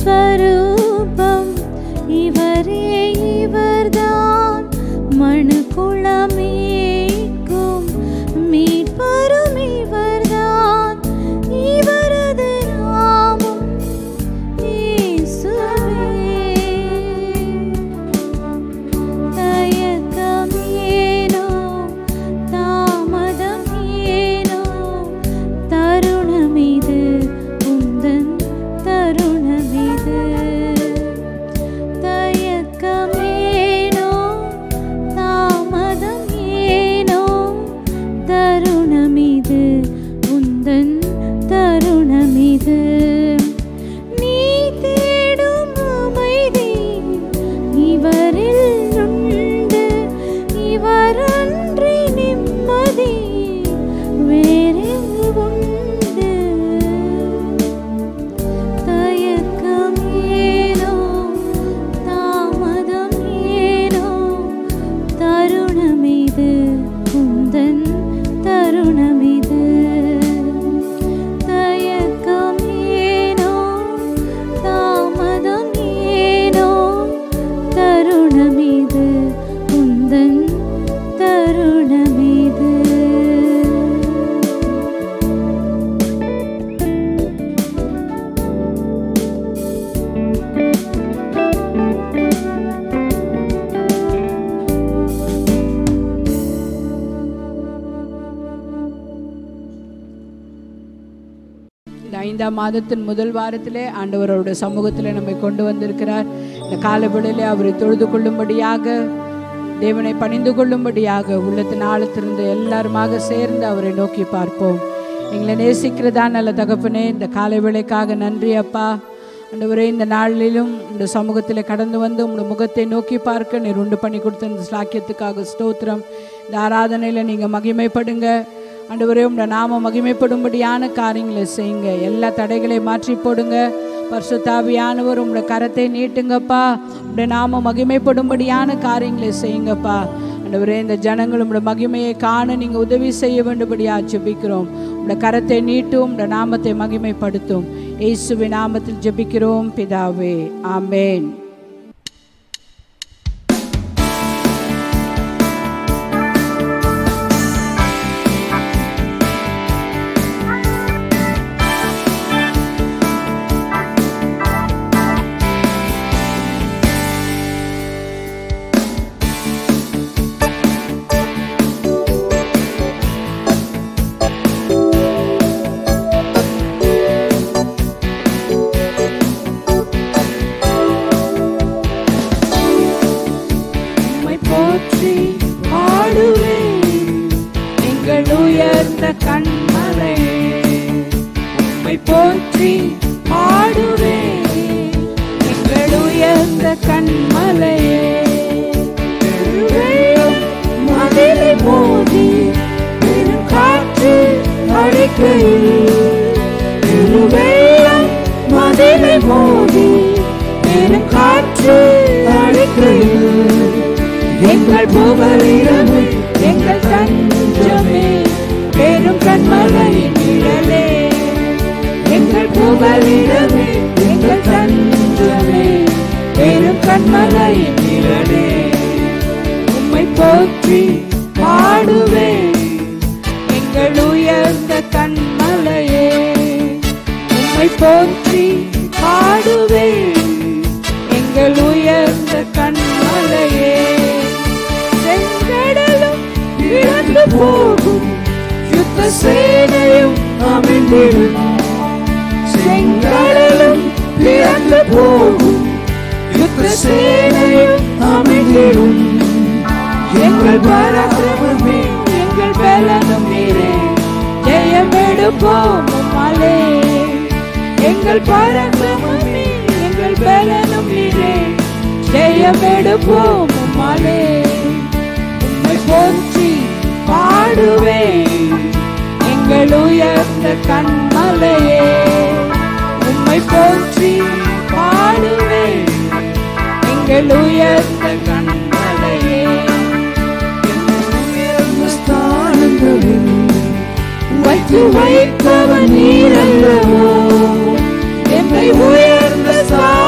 ஸ்வரூபம் இவரே இவர்தான் மனு குளமேக்கும் மீட்பரும் இவர்தான் இவரது நாமம் இயேசுவே தயக்கம் ஏனோ தாமதம் ஏனோ தருணமிது உந்தன் தருணமிது தயக்கம் ஏனோ தாமதம் ஏனோ தருணமிது உந்தன் தருணமிது நீ தேடும் அமைதி இவரில் உண்டு இவரன்றி நிம்மதி வேறெங்கு உண்டு தயக்கம் ஏனோ தாமதம் ஏனோ தருணமிது உந்தன் தருணமிது தயக்கம் ஏனோ தாமதம் ஏனோ தருணமிது உந்தன் தருணமிது இந்த ஐந்தாம் மாதத்தின் முதல் வாரத்திலே ஆண்டவர் அவருடைய சமூகத்திலே நம்மை கொண்டு வந்திருக்கிறார் இந்த காலவேளையிலே அவரை தொழுது கொள்ளும்படியாக தேவனை பணிந்து கொள்ளும்படியாக உள்ளத்தின் ஆழத்திலிருந்து எல்லாருமாக சேர்ந்து அவரை நோக்கி பார்ப்போம் எங்களை நேசிக்கிறதா நல்ல தகப்பனே இந்த காலை வேளைக்காக நன்றி அப்பா ஆண்டவரே இந்த நாளிலும் இந்த சமூகத்தில் கடந்து வந்து உங்களுடைய முகத்தை நோக்கி பார்க்க நீர் உண்டு பண்ணி கொடுத்த இந்த ஸ்லாக்கியத்துக்காக ஸ்தோத்திரம் இந்த ஆராதனையில் நீங்கள் மகிமைப்படுங்க ஆண்டவரே உங்களோட நாம மகிமைப்படும்படியான காரியங்களை செய்யுங்க எல்லா தடைகளையும் மாற்றி போடுங்க பரிசுத்தாவியானவர் உங்களோட கரத்தை நீட்டுங்கப்பா உங்களுடைய நாம மகிமைப்படும்படியான காரியங்களை செய்யுங்கப்பா ஆண்டவரே இந்த ஜனங்கள் உங்களோட மகிமையை காண நீங்கள் உதவி செய்ய வேண்டும்படியா ஜெபிக்கிறோம் உங்களோட கரத்தை நீட்டும் உங்களோட நாமத்தை மகிமைப்படுத்தும் இயேசுவின் நாமத்தில் ஜெபிக்கிறோம் பிதாவே ஆமென் உம்மை போற்றி பாடுவேன் எங்கள் உயர்ந்த கண்மலை உம்மை போற்றி பாடுவேன் எங்கள் உயர்ந்த கண்மலையே வெள்ளம் மதிலை மோதி பெரும் காற்று அடிக்கையில் வெள்ளம் மதிலை மோதி பெரும் காற்று அடிக்கையில் எங்கள் புகலிடமே எங்கள் தஞ்சமே பெரும் கண்மலையின் நிழலே எங்கள் புகலிடமே எங்கள் தஞ்சமே பெரும் கண்மலையின் நிழலே உம்மை போற்றி பாடுவேன் எங்கள் உயர்ந்த கண்மலையே உம்மை போற்றி பாடுவேன் எங்கள் உயர்ந்த கண்மலையே செங்கடலும் இழந்து போகும் யுத்த சேனையும் அமிழ்ந்திடும் செங்கடலும் இழந்து போகும் யுத்த சேனையும் அமிழ்ந்திடும் எங்கள் பராக்கிரமமே எங்கள் பலனும் நீரே ஜெயமெடுப்போம் மலே எங்கள் பராக்கிரமமே எங்கள் பலனும் நீரே ஜெயமெடுப்போம் மலே உம்மை போற்றி பாடுவேன் எங்கள் உயர்ந்த கண்மலையே உம்மை போற்றி பாடுவேன் எங்கள் உயர்ந்த கண்மலையே உயர்ந்த ஸ்தானங்களில் வைத்து வைத்தவன் நீரல்லவோ என்னை உயர்ந்த ஸ்தான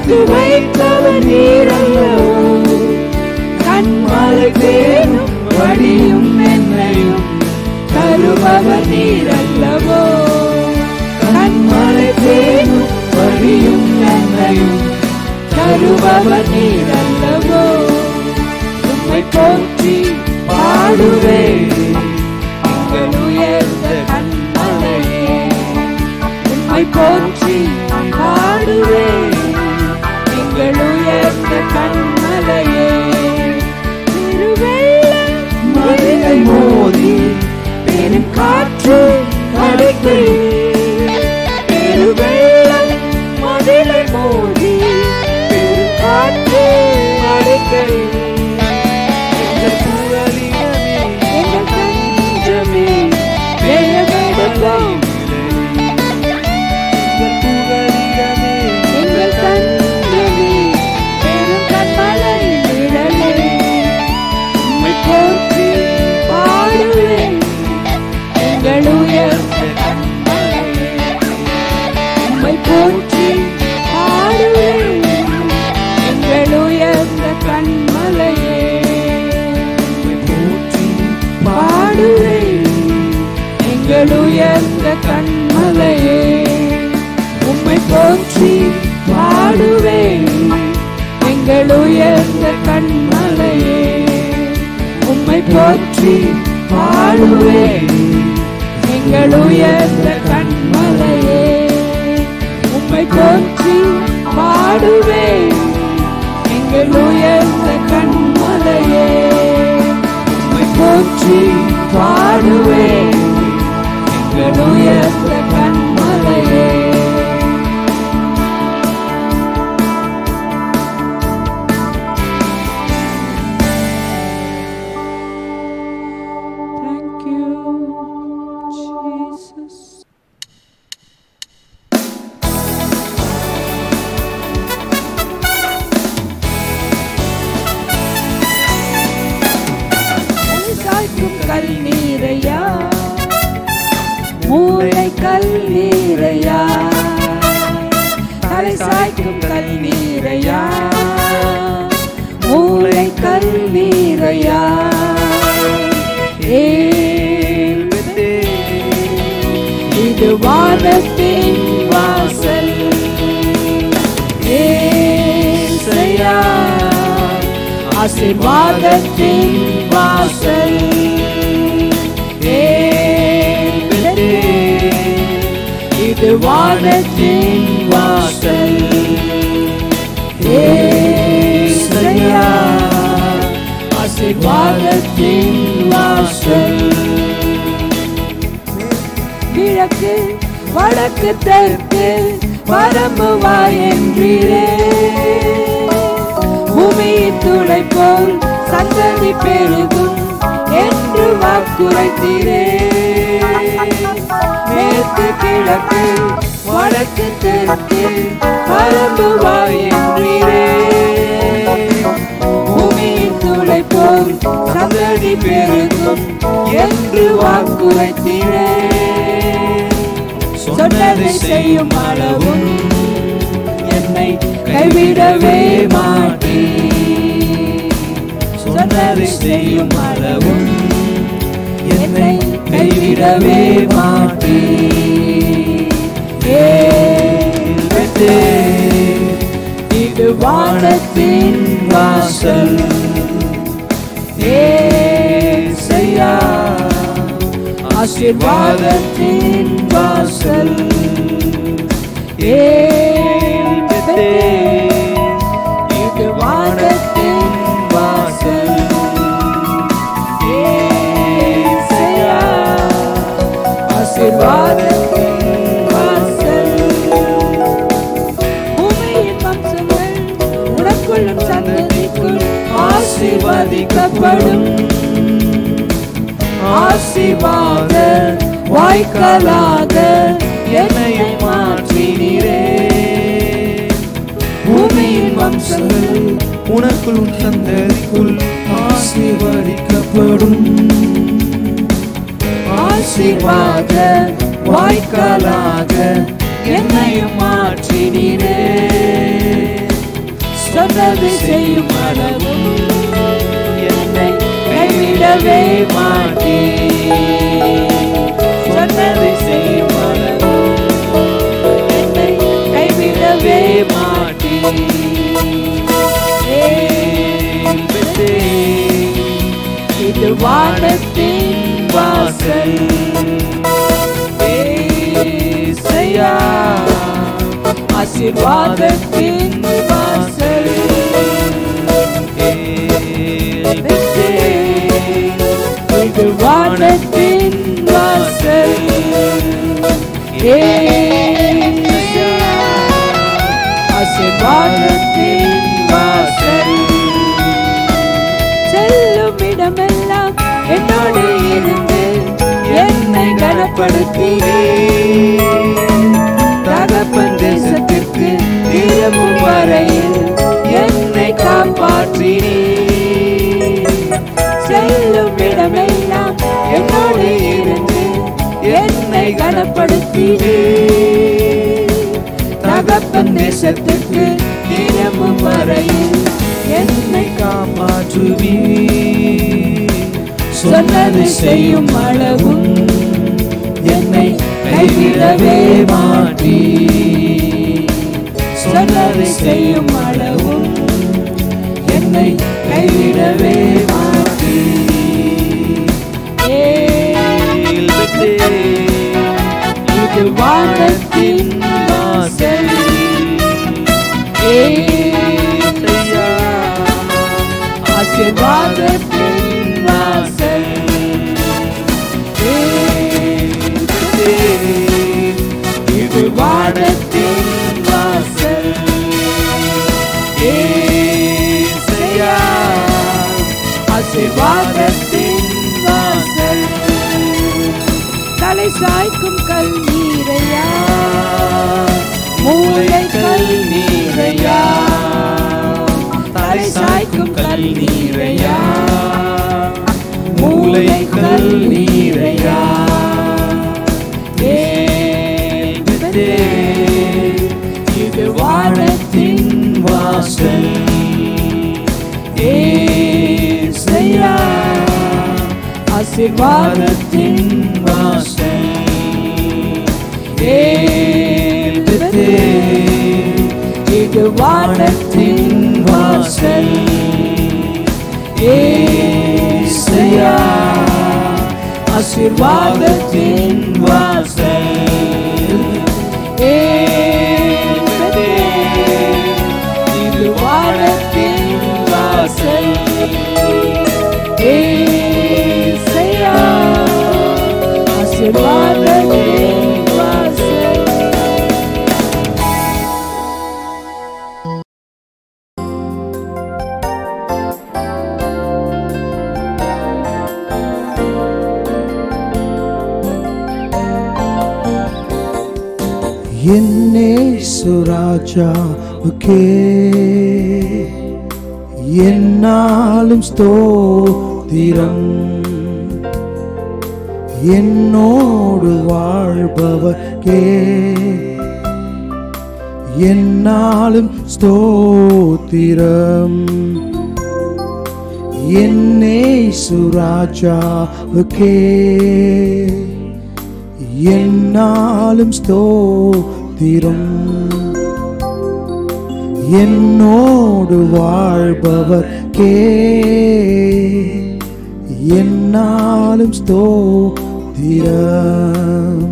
வைத்து வைத்தவர் நீரல்லவோ கண்மலை தேனும் வடியும் என்னையும் தருபவர் நீரல்லவோ கண்மலை தேனும் வடியும் என்னையும் தருபவர் நீரல்லவோ உம்மை போற்றி பாடுவேன் எங்கள் உயர்ந்த கண்மலையே உம்மை போற்றி பாடுவேன் எங்கள் உயர்ந்த கண்மலையே திருவெள்ளம் மதிலை மோதி பெரும் காற்று அடிக்கை திருவெள்ளம் மதிலை மோதி பெரும் காற்று அடிக்கை எங்கள் புகலிடமே எங்கள் தஞ்சமே ஜெயமெடுக்கும் எங்கள் புகலிடமே எங்கள் தஞ்சமே பெரும் கண்மலை நிழலே உம்மை போற்றி பாடுவேன் எங்கள் உயர்ந்த கண்மலையே உம்மை போற்றி பாடுவேன் எங்கள் உயர்ந்த கண்மலையே உம்மை போற்றி பாடுவேன் எங்கள் உயர்ந்த கண்மலையே உம்மை போற்றி பாடுவேன் எங்கள் உயர்ந்த கண்மலையே உம்மை போற்றி பாடுவேன் எங்கள் உயர்ந்த கண்மலையே உம்மை போற்றி பாடுவேன் எங்கள் உயர்ந்த கண்மலையே உம்மை போற்றி பாடுவேன் எங்கள் உயர்ந்த கண்மலையே Thank you, Jesus. சாய்க்கும் கல்லீரையா மூளை கல்லீரையா தலை சாய்க்கும் கல்லீரையா மூளை கல்லீரையா ஏற்பதே இது வானத்தின் வாசல் ஏசையா ஆசீர்வாதத்தின் வாசல் ஏற்பதே இது வானத்தின் வாசல் ஏசையா ஆசீர்வாதத்தின் வாசல் கிழக்கு வடக்கு தெற்கு வரம்பு என்றீரே பூமியின் துளை போல் சந்ததி பெருகும் என்று வாக்குரைத்தீரே மேற்கு கிழக்கு வடக்கு தெற்கு வரம்பு என்றீரே பூமியின் துளை போல் சந்ததி பெருகும் என்று வாக்குரைத்தீரே சொன்னதை செய்யும் அளவும் என்னை கைவிடவே மாட்டே சொன்னதை செய்யும் அளவும் என்னை கைவிடவே மாட்டே ஏற்பட்டே இது வானத்தின் வாசல் ஏசையா ஆசீர்வாதத்தின் வாசல் ஏற்பட்டே இது வானத்தின் வாசல் ஏசையா ஆசீர்வாதத்தின் வாசல் பூமியின் வம்சங்கள் உனக்குள்ளும் சந்ததிக்குள் ஆசீர்வதிக்கப்படும் ஆசீர்வாத வாய்க்காலாக என்னையும் மாற்றினீரே பூமியின் வம்சங்கள் உனக்குள் சந்ததிக்குள் ஆசீர்வதிக்கப்படும் ஆசீர்வாத வாய்க்காலாக என்னையும் மாற்றினீரே சொன்னது செய்யும் அளவும் என்னை கைவிடவே மாட்டேன் சொன்னதை செய்யும் அளவும் என்னை கைவிடவே மாட்டேன் ஏன் பெற்றேன்? இது வானத்தின் வாசல் ஏசையா, ஆசீர்வாதத்தின் வாசல் ஏன் பெற்றேன்? இது வானத்தின் வாசல் ஏசையா, ஆசீர்வாதத்தின் வாசல் செல்லும் இடமெல்லாம் என்னோடு இருந்து என்னை கனப்படுத்தினே தகப்பன் தேசத்திற்கு திரும்பும் வரையில் என்னை காப்பாற்றினே செல்லும் இடமெல்லாம் என்னோடு இருந்து என்னை கனப்படுத்தினே தகப்பன் தேசத்துக்கு திரும்பும் வரையில் என்னை காப்பாற்றுவி சொன்னது செய்யும் அளவும் என்னை கைவிடவே மாட்டீ சொன்னது செய்யும் அளவும் என்னை கைவிடவே மாட்டீ ஏல் பெற்றேன். இது வானத்தின் வாசல் ஏசையா, ஆசீர்வாதத்தின் வாசல் ஏல் பெற்றேன். இது வானத்தின் வாசல் ஏசையா, ஆசீர்வாதத்தின் வாசல் தலை சாய்க்கும் கல் நீரையா மூளை கல் நீரையா தலை சாய்க்கும் கல் நீரையா மூளை கல் நீரையா ஏல் பெற்றேன். இது வானத்தின் வாசல் ஏசையா ஆசீர்வாதத்தின் வாசல் ஏல் பெற்றேன். இது வானத்தின் வாசல் ஏசையா ஆசீர்வாதத்தின் வாசல் ஏல் பெற்றேன். இது வானத்தின் வாசல் ஏசையா ஆசீர்வாதத்தின் வாசல் என்னே சுராஜாவுக்கே என்னாலும் ஸ்தோத்திரம் என்னோடு வாழ்பவர்க்கே என்னாலும் ஸ்தோத்திரம் என்னே சுராஜாவுக்கே என்னாலும் ஸ்தோத்திரம் என்னோடு வாழ்பவர்க்கே என்னாலும் ஸ்தோத்திரம்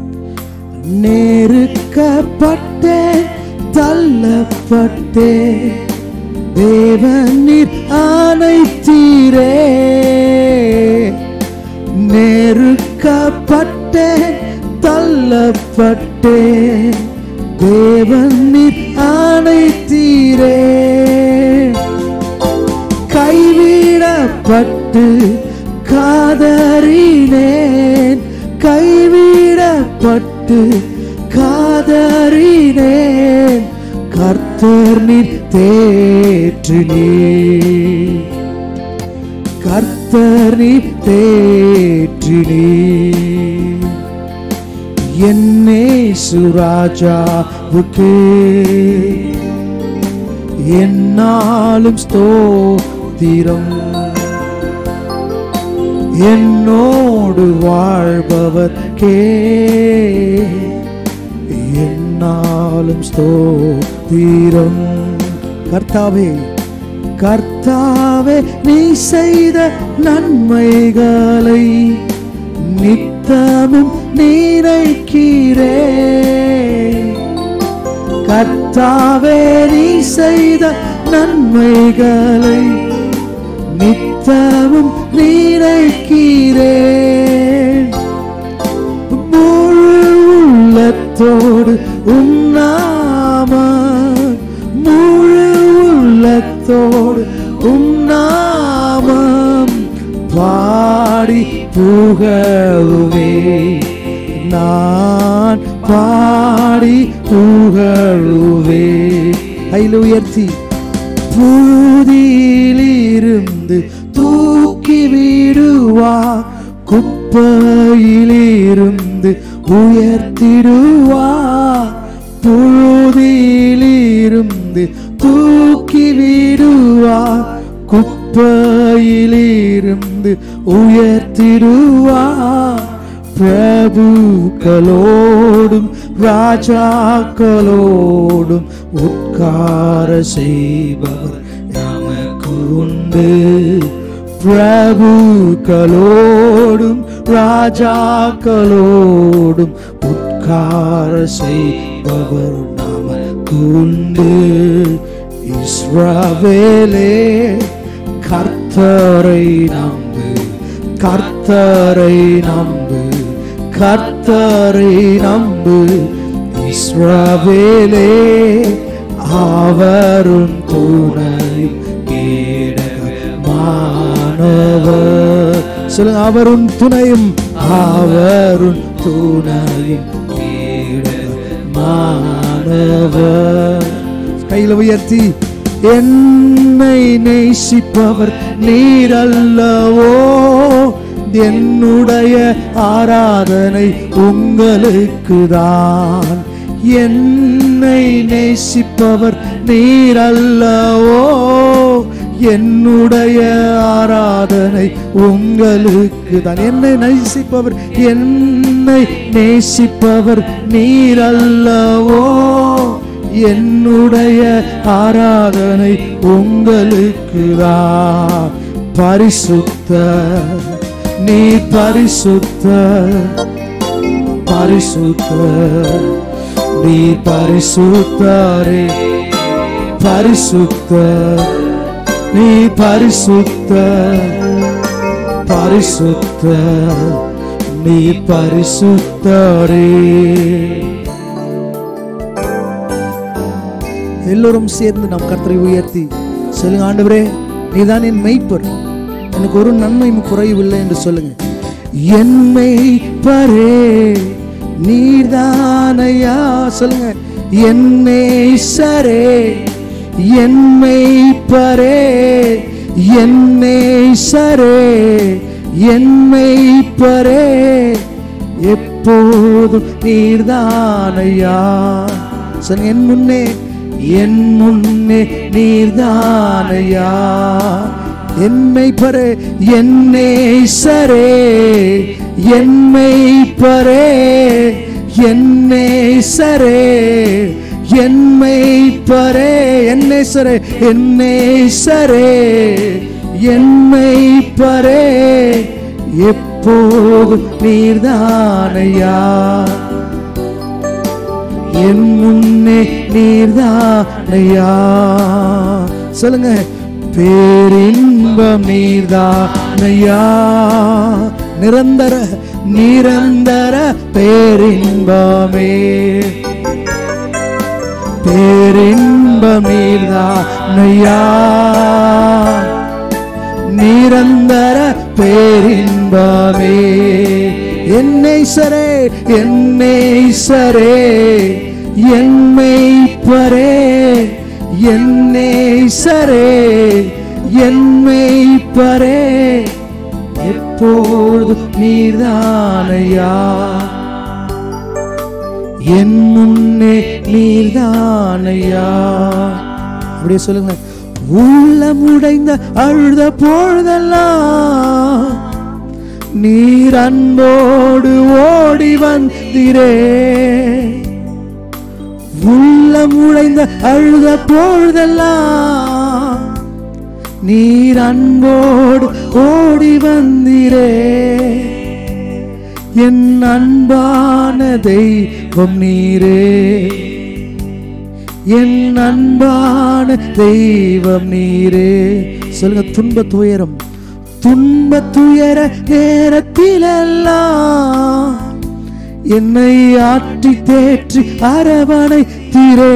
நெருக்கப்பட்டேன் தள்ளப்பட்டேன் தேவநீர் அனைத்தீரே நெருக்கப்பட்டேன் தள்ளப்பட்டேன் தேவநீர் அனைத்தீரே கைவிடப்பட்டு காதறினேன் கைவிடப்பட்டு காதறினேன் கர்த்தர் நீர் தேற்றினே கர்த்தர் நீர் தேற்றினே என்னே சுராஜாவுக்கு என்னாலும் ஸ்தோத்திரம் என்னோடு வாழ்பவர் கே என்னாலும் ஸ்தோத்திரம் கர்த்தாவே கர்த்தாவே நீ செய்த நன்மைகளை நித்தமும் நீரைக்கிறே கர்த்தாவே நீ செய்த நன்மைகளை நித்தமும் நீரைக்கிறேன் முழு உள்ளத்தோடு உண்ணாம முழு உள்ளத்தோடு உண்ணாமம் பாடி புகழுவே நான் பாடி புகழுவே கையில் உயர்த்தி புழுதியிலிருந்து தூக்கி விடுவா குப்பையிலிருந்து உயர்த்திடுவா புழுதியிலிருந்து தூக்கி விடுவா குப்பையிலிருந்து உயர்த்திடுவா பிரபுக்களோடும் ராஜாக்களோடும் உட்கார செய்பவர் நமக்கு உண்டு பிரபுக்களோடும் ராஜாக்களோடும் உட்கார செய்பவர் நமக்கு உண்டு இஸ்ரவேலே கர்த்தரை நம்பு கர்த்தரை நம்பு கர்த்தரை நம்பு இஸ்ரவேலே அவரும் துணையும் கேடகமானவர் சொல்லுங்க அவரும் துணையும் அவரும் துணையும் கேடகமானவர் கையில் உயர்த்தி என்னை நேசிப்பவர் நீரல்லவோ என்னுடைய ஆராதனை உங்களுக்கு தான் என்னை நேசிப்பவர் நீரல்லவோ என்னுடைய ஆராதனை உங்களுக்கு தான் என்னை நேசிப்பவர் என்னை நேசிப்பவர் நீரல்லவோ என்னுடைய ஆராதனை உங்களுக்கு தான் பரிசுத்த நீ பரிசுத்த பரிசுத்த நீ பரிசுத்தரே பரிசுத்த நீ பரிசுத்த பரிசுத்த நீ பரிசுத்தரே எல்லோரும் சேர்ந்து நாம் கர்த்தரை உயர்த்தி சொல்லுங்க ஆண்டவரே நீதான் என் மெய்ப்பர் எனக்கு ஒரு நன்மையும் குறைவில்லை என்று சொல்லுங்க என் மெய்ப்பரே நீர்தானையா சொல்லுங்க என்னை சரே என் மெய்ப்பரே என்னை சரே என் மெய்ப்பரே எப்போதும் நீர்தானையா சொல்லுங்க என் முன்னே என் முன்னே நீர்தானையா என்னை பரே என்னை சரே என்னை பரே என்னை சரே என்னை பரே என்னை சரே என்னை சரே என்னை பரே எப்போது நீர்தானையா என் முன்னே நீர்தானையா சொல்லுங்க பேரின்பம் நீர்தானையா நிரந்தர நிரந்தர பேரின்பமே பேரின்பம் நீர்தானையா நிரந்தர பேரின்பமே என்னை சரே என்னை சரே என்னை பரே என்னை சரே என்னை பரே எப்போது நீர்தானையா என் முன்னே நீர்தானையா அப்படியே சொல்லுங்க உள்ளம் உடைந்த அழுத பொழுதெல்லாம் நீர் அன்போடு ஓடி வந்திரே உள்ளம் உடைந்த அழுத பொழுதெல்லாம் நீர் அன்போடு ஓடி வந்திரே என் அன்பான தெய்வம் நீரே என் அன்பான தெய்வம் நீரே சொல்லுங்க துன்ப துயரம் துன்ப துயர நேரத்திலெல்லாம் என்னை ஆற்றி தேற்றி அரவணை தீரே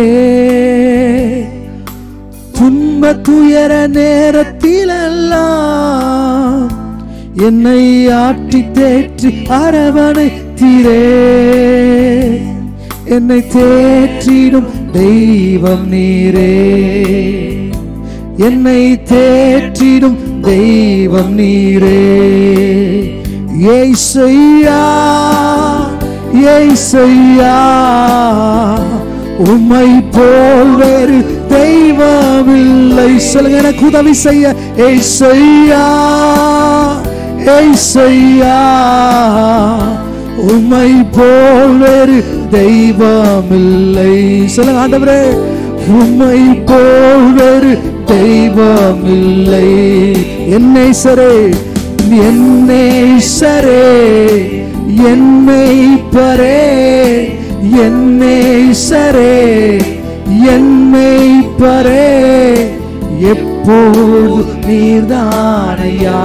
துன்ப துயர நேரத்திலெல்லாம் என்னை ஆற்றி தேற்றி அரவணை தீரே என்னை தேற்றிடும் தெய்வம் நீரே என்னை தேற்றிடும் தெய்வம் நீரே ஏசையா ஏசையா உம்மை போல் வேறு தெய்வமில்லை சொல்லுங்க எனக்கு உதவி செய்ய ஏசையா ஏசையா உம்மை போல் வேறு தெய்வமில்லை சொல்லுங்க ஆண்டவரே உம்மை போல் வேறு தெய்வமில்லை என்னை சரே என்னை சரே என்னை பரே என்னை சரே என்னை பரே எப்போது நீர்தானையா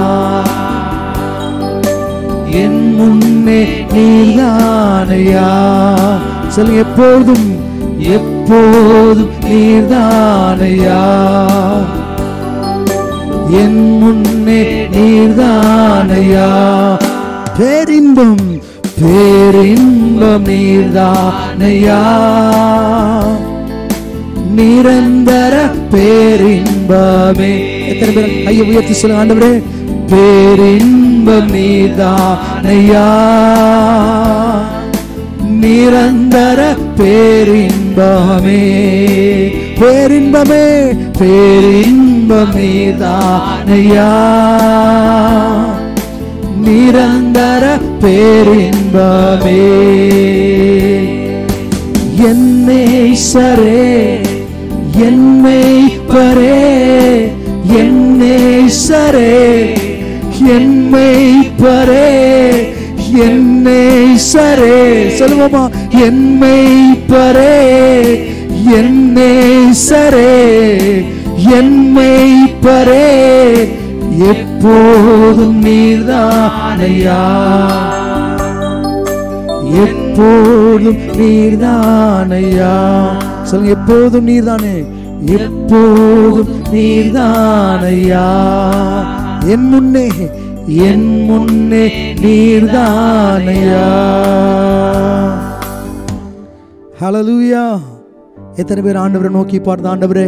என் முன்னே நீர்தானையா சொல்லுங்க எப்போதும் எப்போதும் நீர்தானையா என் முன்னே நீர்தானையா பேரின்பம் பேரின்பம் நீர்தானையா நிரந்தர பேரின்பமே எத்தனை பேர் கையை உயர்த்தி சொல்லுங்க ஆண்டவரே பேரின்பம் நீதானையா நிரந்தர பேரின்பமே பேரின்பமே பேரின்பம் நீதானையா நிரந்தர பேரின்பமே என்னை சரே என்னை பரே என்னை சரே என்னை பரே என்னை சரே சொல்லுவோமா என்னை பரே என்னை சரே என்னை பரே எப்போதும் நீர்தானையா எப்போதும் நீர்தானையா சொல்லுங்க எப்போதும் நீர்தானே எப்போதும் நீர்தானையா என் முன்னே என் முன்னே நீர்தானையா ஹalleluya எத்தனை பேர் ஆண்டவரை நோக்கி பார்த்த ஆண்டவரே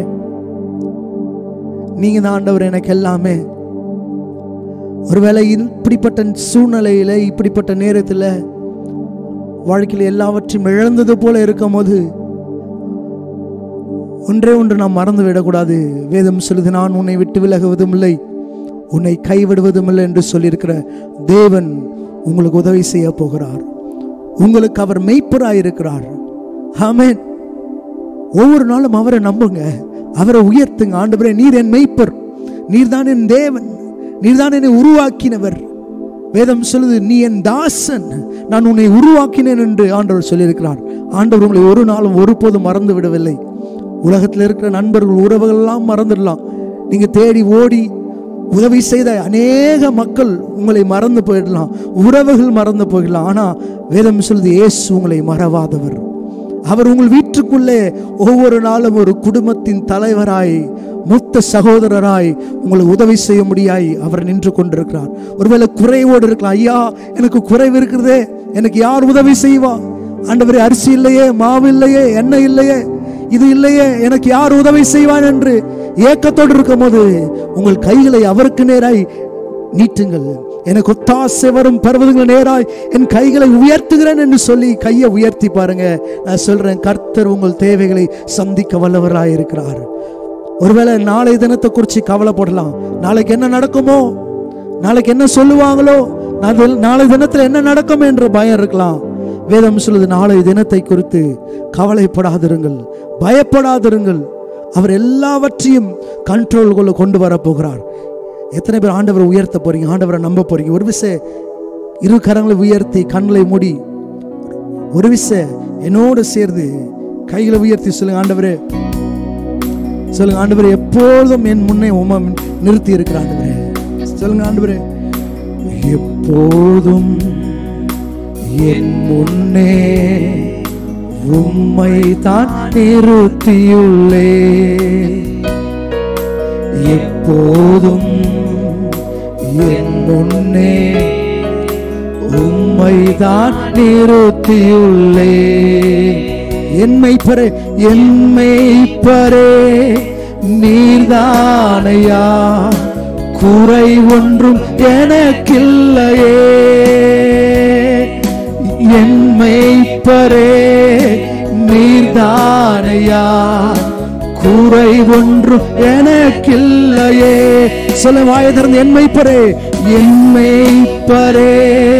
நீங்க தான் ஆண்டவர் எனக்கு எல்லாமே ஒருவேளை இப்படிப்பட்ட சூழ்நிலையில இப்படிப்பட்ட நேரத்தில் வாழ்க்கையில் எல்லாவற்றையும் இழந்தது போல இருக்கும்போது ஒன்றே ஒன்று நாம் மறந்து விடக்கூடாது வேதம் சொல்லுது நான் உன்னை விட்டு விலகுவதும் இல்லை உன்னை கைவிடுவதும் இல்லை என்று சொல்லியிருக்கிற தேவன் உங்களுக்கு உதவி செய்ய போகிறார் உங்களுக்கு அவர் மெய்ப்பராய் இருக்கிறார் ஆமென் ஒவ்வொரு நாளும் அவரை நம்புங்க அவரை உயர்த்துங்க ஆண்டவரே நீர் என் மெய்ப்பர் நீர்தான் என் தேவன் நீர்தான் என்னை உருவாக்கினவர் வேதம் சொல்லுது நீ என் தாசன் நான் உன்னை உருவாக்கினேன் என்று ஆண்டவர் சொல்லியிருக்கிறார் ஆண்டவர் உங்களை ஒரு நாளும் ஒருபோதும் மறந்து விடவில்லை உலகத்தில் இருக்கிற நண்பர்கள் உறவுகள் எல்லாம் மறந்துடலாம் நீங்க தேடி ஓடி உதவி செய்த அநேக மக்கள் உங்களை மறந்து போயிடலாம் உறவுகள் மறந்து போயிடலாம் ஆனா வேதம் சொல்லுது இயேசு உங்களை மறவாதவர் அவர் உங்கள் வீட்டுக்குள்ளே ஒவ்வொரு நாளும் ஒரு குடும்பத்தின் தலைவராய் மூத்த சகோதரராய் உங்களுக்கு உதவி செய்ய முடியாய் அவர் நின்று கொண்டிருக்கிறார் ஒருவேளை குறைவோடு இருக்கலாம் ஐயா எனக்கு குறைவு இருக்கிறதே எனக்கு யார் உதவி செய்வா ஆண்டவரே அரிசி இல்லையே மாவு இல்லையே எண்ணெய் இல்லையே இது இல்லையே எனக்கு யார் உதவி செய்வான் என்று ஏக்கத்தோடு இருக்கும்போது உங்கள் கைகளை அவருக்கு நேராய் நீட்டுங்கள் எனக்கு ஒத்தாசை வரும் பர்வதங்கள் நேராய் என் கைகளை உயர்த்துகிறேன் என்று சொல்லி கையை உயர்த்தி பாருங்க நான் சொல்றேன் கர்த்தர் உங்கள் தேவைகளை சந்திக்க வல்லவராய் இருக்கிறார் ஒருவேளை நாளை தினத்தை குறித்து கவலைப்படலாம் நாளைக்கு என்ன நடக்குமோ நாளைக்கு என்ன சொல்லுவாங்களோ நாளை- நாளை தினத்தில் என்ன நடக்கும் என்ற பயம் இருக்கலாம் வேதம் சொல்லுது நாளை தினத்தை குறித்து கவலைப்படாதிருங்கள் பயப்படாதிருங்கள் அவர் எல்லாவற்றையும் கண்ட்ரோல்குள்ள கொண்டு வர போகிறார் எத்தனை பேர் ஆண்டவரை உயர்த்த போறீங்க ஆண்டவரை நம்ப போறீங்க ஒரு விசை இரு கரங்களை உயர்த்தி கண்களை மூடி ஒரு விசை என்னோடு சேர்ந்து கைகளை உயர்த்தி சொல்லுங்க ஆண்டவரே சொல்லுங்க ஆண்டவரே எப்பொழுதும் என் முன்னே உம நிறுத்தி இருக்கிற ஆண்டவரே சொல்லுங்க ஆண்டவரே எப்போதும் என் முன்னே உம்மை தான் நிறுத்தியுள்ளே எப்போதும் என் முன்னே உம்மை தான் நிறுத்தியுள்ளே என்மை பரே என்மை பரே நீர்தானையா குறை ஒன்றும் எனக்கில்லையே என்மை பரே நீர்தானையா குறை ஒன்றும் எனக்கில்லையே சொல்ல வாய திறந்து என்மை பரே என்மை பரே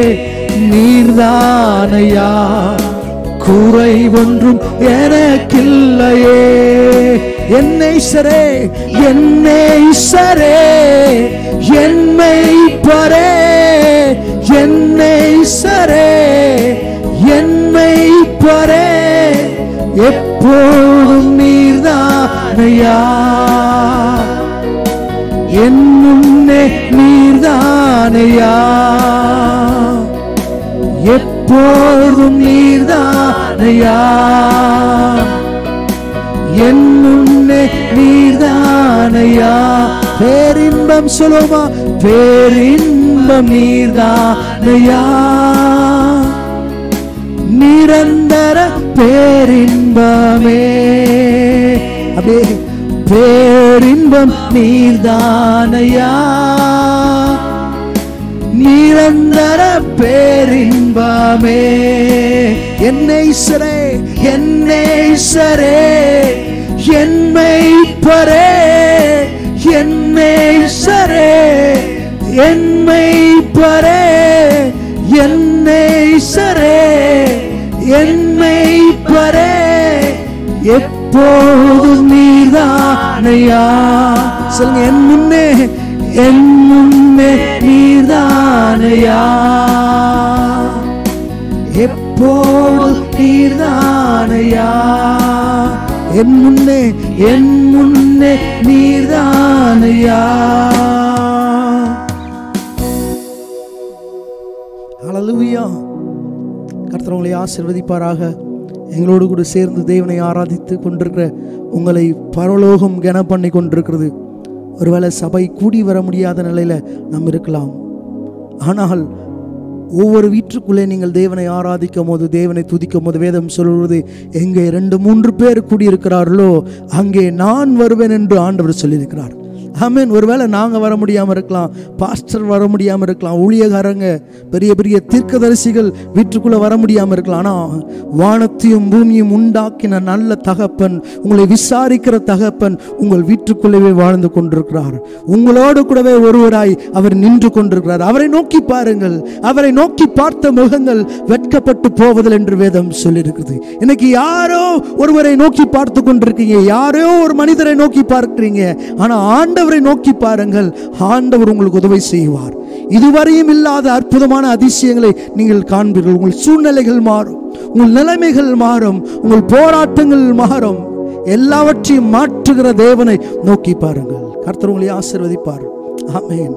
நீர்தானையா குறை ஒன்றும் எனக்கில்லையே என்னை சரே என்னை சரே என்னை பரே என்னை சரே என்னை பரே எப்போதும் நீர்தானையா என் முன்னே நீர்தானையா எப்போதும் நீர்தானையா என் முன்னே நீர்தானையா பேரின்பம் சொல்லுமா பேரின்பம் நீர்தானையா நிரந்தர பேரின்பமே அப்படியே பேரின்பம் நீர்தானையா நிரந்தர பேரின்பமே என்னை சரே என்னை சரே என்னை பரே என்னை சரே என்னை பரே என்னை சரே என்னை பரே எப்போதும் நீர்தானையா சொல்லுங்க என் முன்னே என் முன்னே நீர்தானையா எப்போதும் நீர்தானையா என் முன்னே என் முன்னே நீர்தானையா ஹalleluya கர்த்தர் உங்களை ஆசிர்வதிப்பாராக எங்களோடு கூட சேர்ந்து தேவனை ஆராதித்து கொண்டிருக்கிற உங்களை பரலோகம் கன பண்ணி கொண்டிருக்கிறது ஒருவேளை சபை கூடி வர முடியாத நிலையில் நாம் இருக்கலாம் ஆனால் ஒவ்வொரு வீட்டுக்குள்ளே நீங்கள் தேவனை ஆராதிக்கும் போது தேவனை துதிக்கும் போது வேதம் சொல்வது எங்கே ரெண்டு மூன்று பேர் கூடியிருக்கிறார்களோ அங்கே நான் வருவேன் என்று ஆண்டவர் சொல்லியிருக்கிறார் ஆமென் ஒருவேளை நாங்கள் வர முடியாமல் இருக்கலாம் பாஸ்டர் வர முடியாமல் இருக்கலாம் ஊழியக்காரங்க பெரிய பெரிய தீர்க்கதரிசிகள் வீட்டுக்குள்ளே வர முடியாமல் இருக்கலாம் ஆனால் வானத்தையும் பூமியும் உண்டாக்கின நல்ல தகப்பன் உங்களை விசாரிக்கிற தகப்பன் உங்கள் வீட்டுக்குள்ளேயே வாழ்ந்து கொண்டிருக்கிறார் உங்களோடு கூடவே ஒருவராய் அவர் நின்று கொண்டிருக்கிறார் அவரை நோக்கி பாருங்கள் அவரை நோக்கி பார்த்த முகங்கள் வெட்கப்பட்டு போவதில் என்று வேதம் சொல்லியிருக்குது இன்னைக்கு யாரோ ஒருவரை நோக்கி பார்த்து கொண்டிருக்கீங்க யாரோ ஒரு மனிதரை நோக்கி பார்க்கிறீங்க ஆனா ஆண்டவரை நோக்கி பாருங்கள் ஆண்டவர் உங்களுக்கு உதவி செய்வார் இதுவரையும் இல்லாத அற்புதமான அதிசயங்களை நீங்கள் காண்பீர்கள் உங்கள் சூழ்நிலைகள் மாறும் உங்கள் நிலைமைகள் மாறும் உங்கள் போராட்டங்கள் மாறும் எல்லாவற்றையும் மாற்றுகிற தேவனை நோக்கி பாருங்கள் கர்த்தர் உங்களை ஆசீர்வதிப்பார் ஆமென்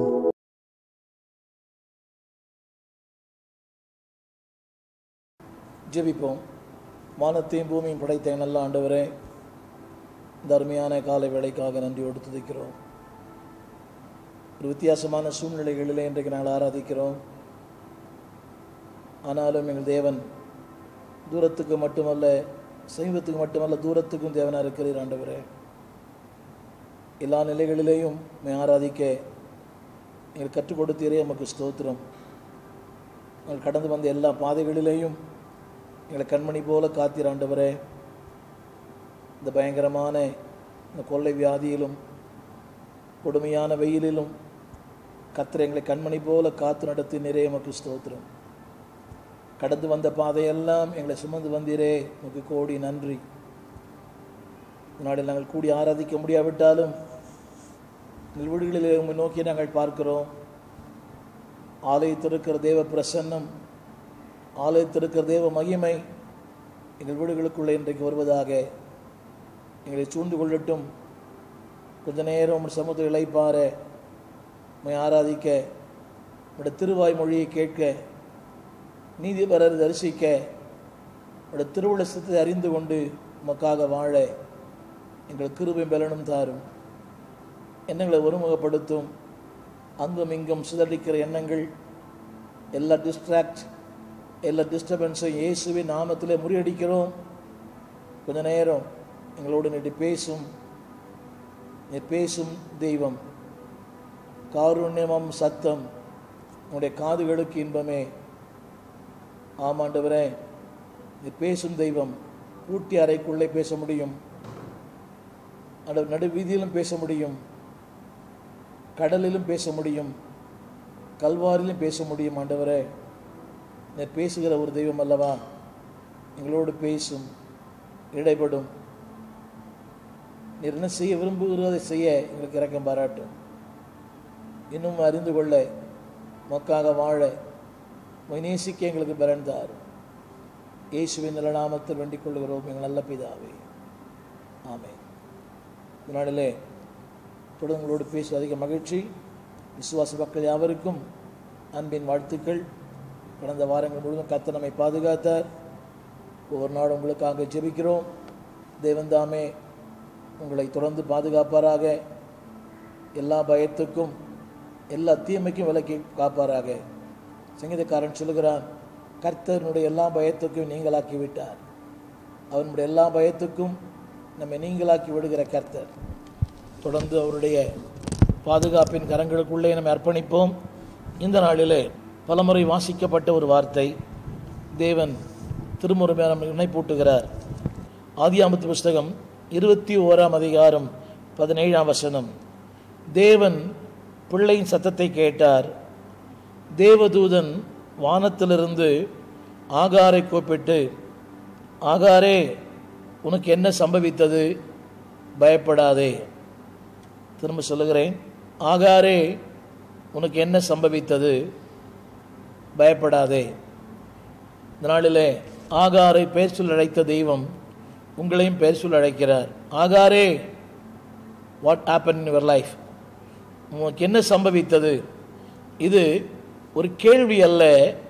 ஜெபிப்போம் வானத்தையும் பூமியும் படைத்த நல்ல ஆண்டவரே இந்த அருமையான காலை வேலைக்காக நன்றியோடு துதிக்கிறோம் ஒரு வித்தியாசமான சூழ்நிலைகளிலே இன்றைக்கு நாங்கள் ஆராதிக்கிறோம் ஆனாலும் எங்கள் தேவன் தூரத்துக்கு மட்டுமல்ல சமீபத்துக்கு மட்டுமல்ல தூரத்துக்கும் தேவனாக இருக்கிறீர் ஆண்டவரே எல்லா நிலைகளிலேயும் உம்மை ஆராதிக்க எங்களுக்கு கற்றுக் கொடுத்தீரே நமக்கு ஸ்தோத்திரம் நாங்கள் கடந்து வந்த எல்லா பாதைகளிலேயும் எங்களை கண்மணி போல காத்தீர் ஆண்டவரே இந்த பயங்கரமான இந்த கொள்ளை வியாதியிலும் கொடுமையான வெயிலிலும் கர்த்தர் எங்களை கண்மணி போல காத்து நடத்தி நிறைய உமக்கு ஸ்தோத்திரம் கடந்து வந்த பாதையெல்லாம் எங்களை சுமந்து வந்தீரே உமக்கு கோடி நன்றி நாளில் நாங்கள் கூடி ஆராதிக்க முடியாவிட்டாலும் எங்கள் வீடுகளிலே உம்மை நோக்கி நாங்கள் பார்க்கிறோம் ஆலயத்திருக்கிற தேவ பிரசன்னம் ஆலயத்திருக்கிற தேவ மகிமை எங்கள் வீடுகளுக்குள்ளே இன்றைக்கு வருவதாக எங்களை சூழ்ந்து கொள்ளட்டும் கொஞ்ச நேரம் உம் சமுத்திர இழைப்பார உம்மை ஆராதிக்க உடைய திருவாய் மொழியை கேட்க நீதிபரர் தரிசிக்க உடைய திருவுள்ள சித்தத்தை அறிந்து கொண்டு உமக்காக வாழ எங்கள் கிருபை பலனும் தாரும் எண்ணங்களை ஒருமுகப்படுத்தும் அங்கும் இங்கும் சிதறடிக்கிற எண்ணங்கள் எல்லா டிஸ்ட்ராக்ட் எல்லா டிஸ்டர்பன்ஸும் இயேசுவின் நாமத்திலே முறியடிக்கிறோம் கொஞ்ச நேரம் எங்களோடு நீட்டி பேசும் நீ பேசும் தெய்வம் காருண்யமம் சத்தம் உன்னுடைய காதுகளுக்கு இன்பமே ஆமாண்டவரே நீ பேசும் தெய்வம் ஊட்டி அறைக்குள்ளே பேச முடியும் நடு நடு வீதியிலும் பேச முடியும் கடலிலும் பேச முடியும் கல்வாரிலும் பேச முடியும் ஆண்டவரே நீ பேசுகிற ஒரு தெய்வம் அல்லவா எங்களோடு பேசும் இடைப்படும் நீர் என்ன செய்ய விரும்புகிறதை செய்ய எங்களுக்கு இறக்கம் பாராட்டும் இன்னும் அறிந்து கொள்ள மக்காக வாழ உம்மை நேசிக்க எங்களுக்கு பலன் தார் இயேசுவின் நல்ல நாமத்தில் வேண்டிக் கொள்கிறோம் எங்கள் நல்ல பிதாவே ஆமென் இதனாலே தொடர்ந்து உங்களோடு பேச அதிக மகிழ்ச்சி விசுவாச மக்கள் யாவருக்கும் அன்பின் வாழ்த்துக்கள் கடந்த வாரங்கள் முழுவதும் கத்த நம்மை பாதுகாத்தார் ஒவ்வொரு நாளும் உங்களுக்காக ஜெபிக்கிறோம் தேவன்தாமே உங்களை தொடர்ந்து பாதுகாப்பாராக எல்லா பயத்துக்கும் எல்லா தீமைக்கும் விலக்கி காப்பாராக சங்கீதக்காரன் சொல்லுகிறான் கர்த்தனுடைய எல்லா பயத்துக்கும் நீங்களாக்கி விட்டார் அவனுடைய எல்லா பயத்துக்கும் நம்மை நீங்களாக்கி விடுகிற கர்த்தர் தொடர்ந்து அவருடைய பாதுகாப்பின் கரங்களுக்குள்ளே நம்ம அர்ப்பணிப்போம் இந்த நாளிலே பலமுறை வாசிக்கப்பட்ட ஒரு வார்த்தை தேவன் திருமுறையாக நம்ம நினைப்பூட்டுகிறார் ஆதியாமத்து புஸ்தகம் இருபத்தி ஓராம் அதிகாரம் பதினேழாம் வசனம் தேவன் பிள்ளையின் சத்தத்தை கேட்டார் தேவதூதன் வானத்திலிருந்து ஆகாரை கூப்பிட்டு ஆகாரே உனக்கு என்ன சம்பவித்தது பயப்படாதே திரும்ப சொல்லுகிறேன் ஆகாரே உனக்கு என்ன சம்பவித்தது பயப்படாதே இந்த நாளிலே ஆகாரை பெயர் சொல் அழைத்த தெய்வம் உங்களையும் பெயர் சொல் அழைக்கிறார் ஆகாரே what happen in your life உனக்கு என்ன சம்பவித்தது இது ஒரு கேள்வி அல்ல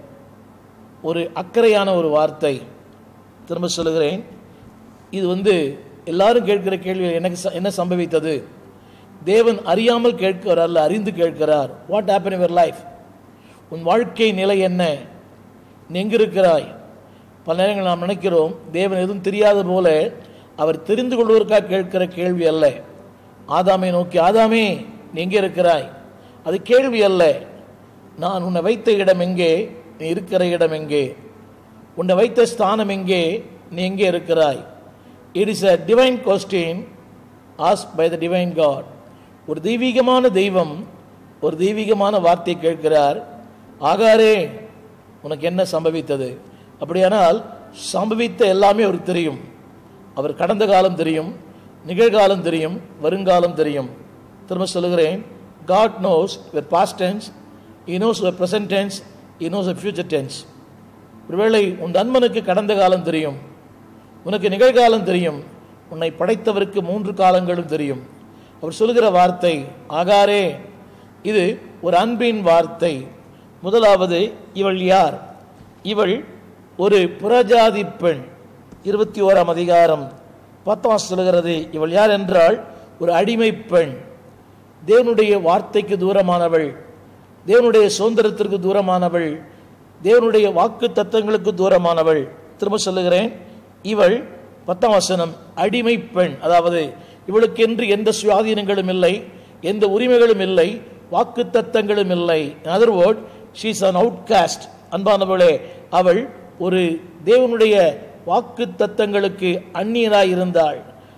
ஒரு அக்கறையான ஒரு வார்த்தை திரும்ப சொல்லுகிறேன் இது வந்து எல்லாரும் கேட்கிற கேள்வி எனக்கு ச- என்ன சம்பவித்தது தேவன் அறியாமல் கேட்கிறார் அல்ல அறிந்து கேட்கிறார் வாட் ஹேப்பன் யுவர் லைஃப் உன் வாழ்க்கை நிலை என்ன நீ எங்கிருக்கிறாய் பல நேரங்கள் நாம் நினைக்கிறோம் தேவன் எதுவும் தெரியாத போல அவர் தெரிந்து கொள்வதற்காக கேட்கிற கேள்வி அல்ல ஆதாமை நோக்கி ஆதாமே நீ எங்கே இருக்கிறாய் அது கேள்வி அல்ல நான் உன்னை வைத்த இடம் எங்கே நீ இருக்கிற இடம் எங்கே உன்னை வைத்த ஸ்தானம் எங்கே நீ எங்கே இருக்கிறாய் it is a divine question ask by the divine God ஒரு தெய்வீகமான தெய்வம் ஒரு தெய்வீகமான வார்த்தை கேட்கிறார் ஆகாரே உனக்கு என்ன சம்பவித்தது அப்படியானால் சம்பவித்த எல்லாமே அவருக்கு தெரியும் அவர் கடந்த காலம் தெரியும் நிகழ்காலம் தெரியும் வருங்காலம் தெரியும் திரும்ப சொல்லுகிறேன் God knows your past tense he knows your present tense he knows your future tense ஒருவேளை உன் நண்பனுக்கு கடந்த காலம் தெரியும் உனக்கு நிகழ்காலம் தெரியும் உன்னை படைத்தவருக்கு மூன்று காலங்களும் தெரியும் அவர் சொல்லுகிற வார்த்தை ஆகாரே இது ஒரு அன்பின் வார்த்தை முதலாவது இவள் யார் இவள் ஒரு புறஜாதி பெண் இருபத்தி ஓராம் அதிகாரம் பத்தாம் சொல்லுகிறது இவள் யார் என்றால் ஒரு அடிமை பெண் தேவனுடைய வார்த்தைக்கு தூரமானவள் தேவனுடைய சுதந்திரத்திற்கு தூரமானவள் தேவனுடைய வாக்கு தத்தங்களுக்கு தூரமானவள் திரும்ப சொல்லுகிறேன் இவள் பத்தாம் வசனம் அடிமை பெண் அதாவது இவளுக்கென்று எந்த சுயாதீனங்களும் இல்லை எந்த உரிமைகளும் இல்லை வாக்கு தத்தங்களும் இல்லை other word she's an outcast அன்பானவளே அவள் ஒரு தேவனுடைய வாக்கு தத்தங்களுக்கு அந்நியராய் இருந்தாள்